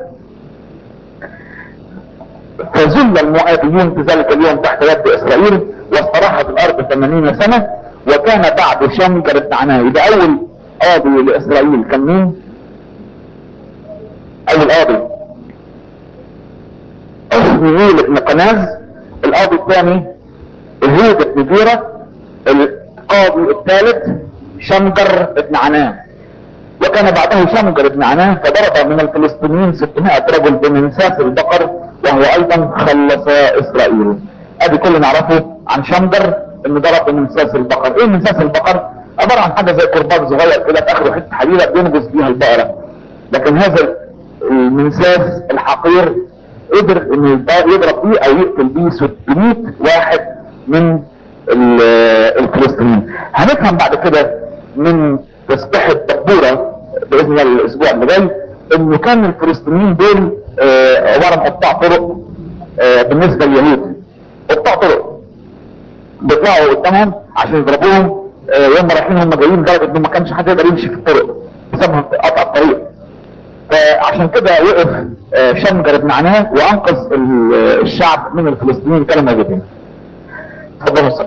فذل المؤابيون في ذلك اليوم تحت يد اسرائيل واستراحت الارض 80 سنة وكان بعد شمجر بن عناي ده اول قاضي لاسرائيل كان مين اول قاضي اسماعيل بن قناز القاضي الثاني الهود بن جيرة القاضي الثالث شمجر بن عنان وكان بعده شمجر بن عنان فضرب من الفلسطينيين 600 رجل بمنساس البقر وهو ايضا خلص اسرائيل ادي كل نعرفه عن شمجر انه ضرب بمنساس البقر ايه منساس البقر عبارة عن حاجة زي كرباج صغير كده في اخره حته حديدة بينجز بيها البقرة لكن هذا المنساس الحقير قدر انه يضرب بيه او يقتل بيه 600 واحد من ال- الفلسطينيين هنفهم بعد كده من تسبيحة دبورة باذن الله الاسبوع اللي جاي انه كان الفلسطينيين دول آه، عبارة عن قطاع طرق آه، بالنسبة لليهود قطاع طرق بيطلعوا قدامهم عشان يضربوهم آه، يوم رايحين هم جايين لدرجة انه ما كانش حد يقدر يمشي في الطرق بسبب قطع الطريق فعشان كده وقف آه، شمجر بن عناه وانقذ ال- الشعب من الفلسطينيين كانوا موجودين تفضلوا الصلاة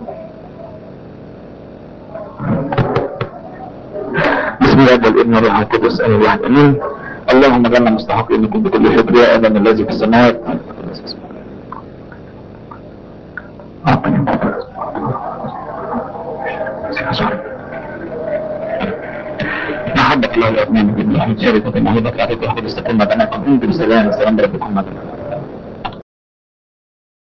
بسم الله والابن والروح القدس امين الواحد امين اللهم اجعلنا مستحقين لكم بكل شكر يا ابانا الذي في السماوات محبة الله الأبناء من الله شركة الموهبة عليكم وحب استقيم بناتكم بسلام سلام ربكم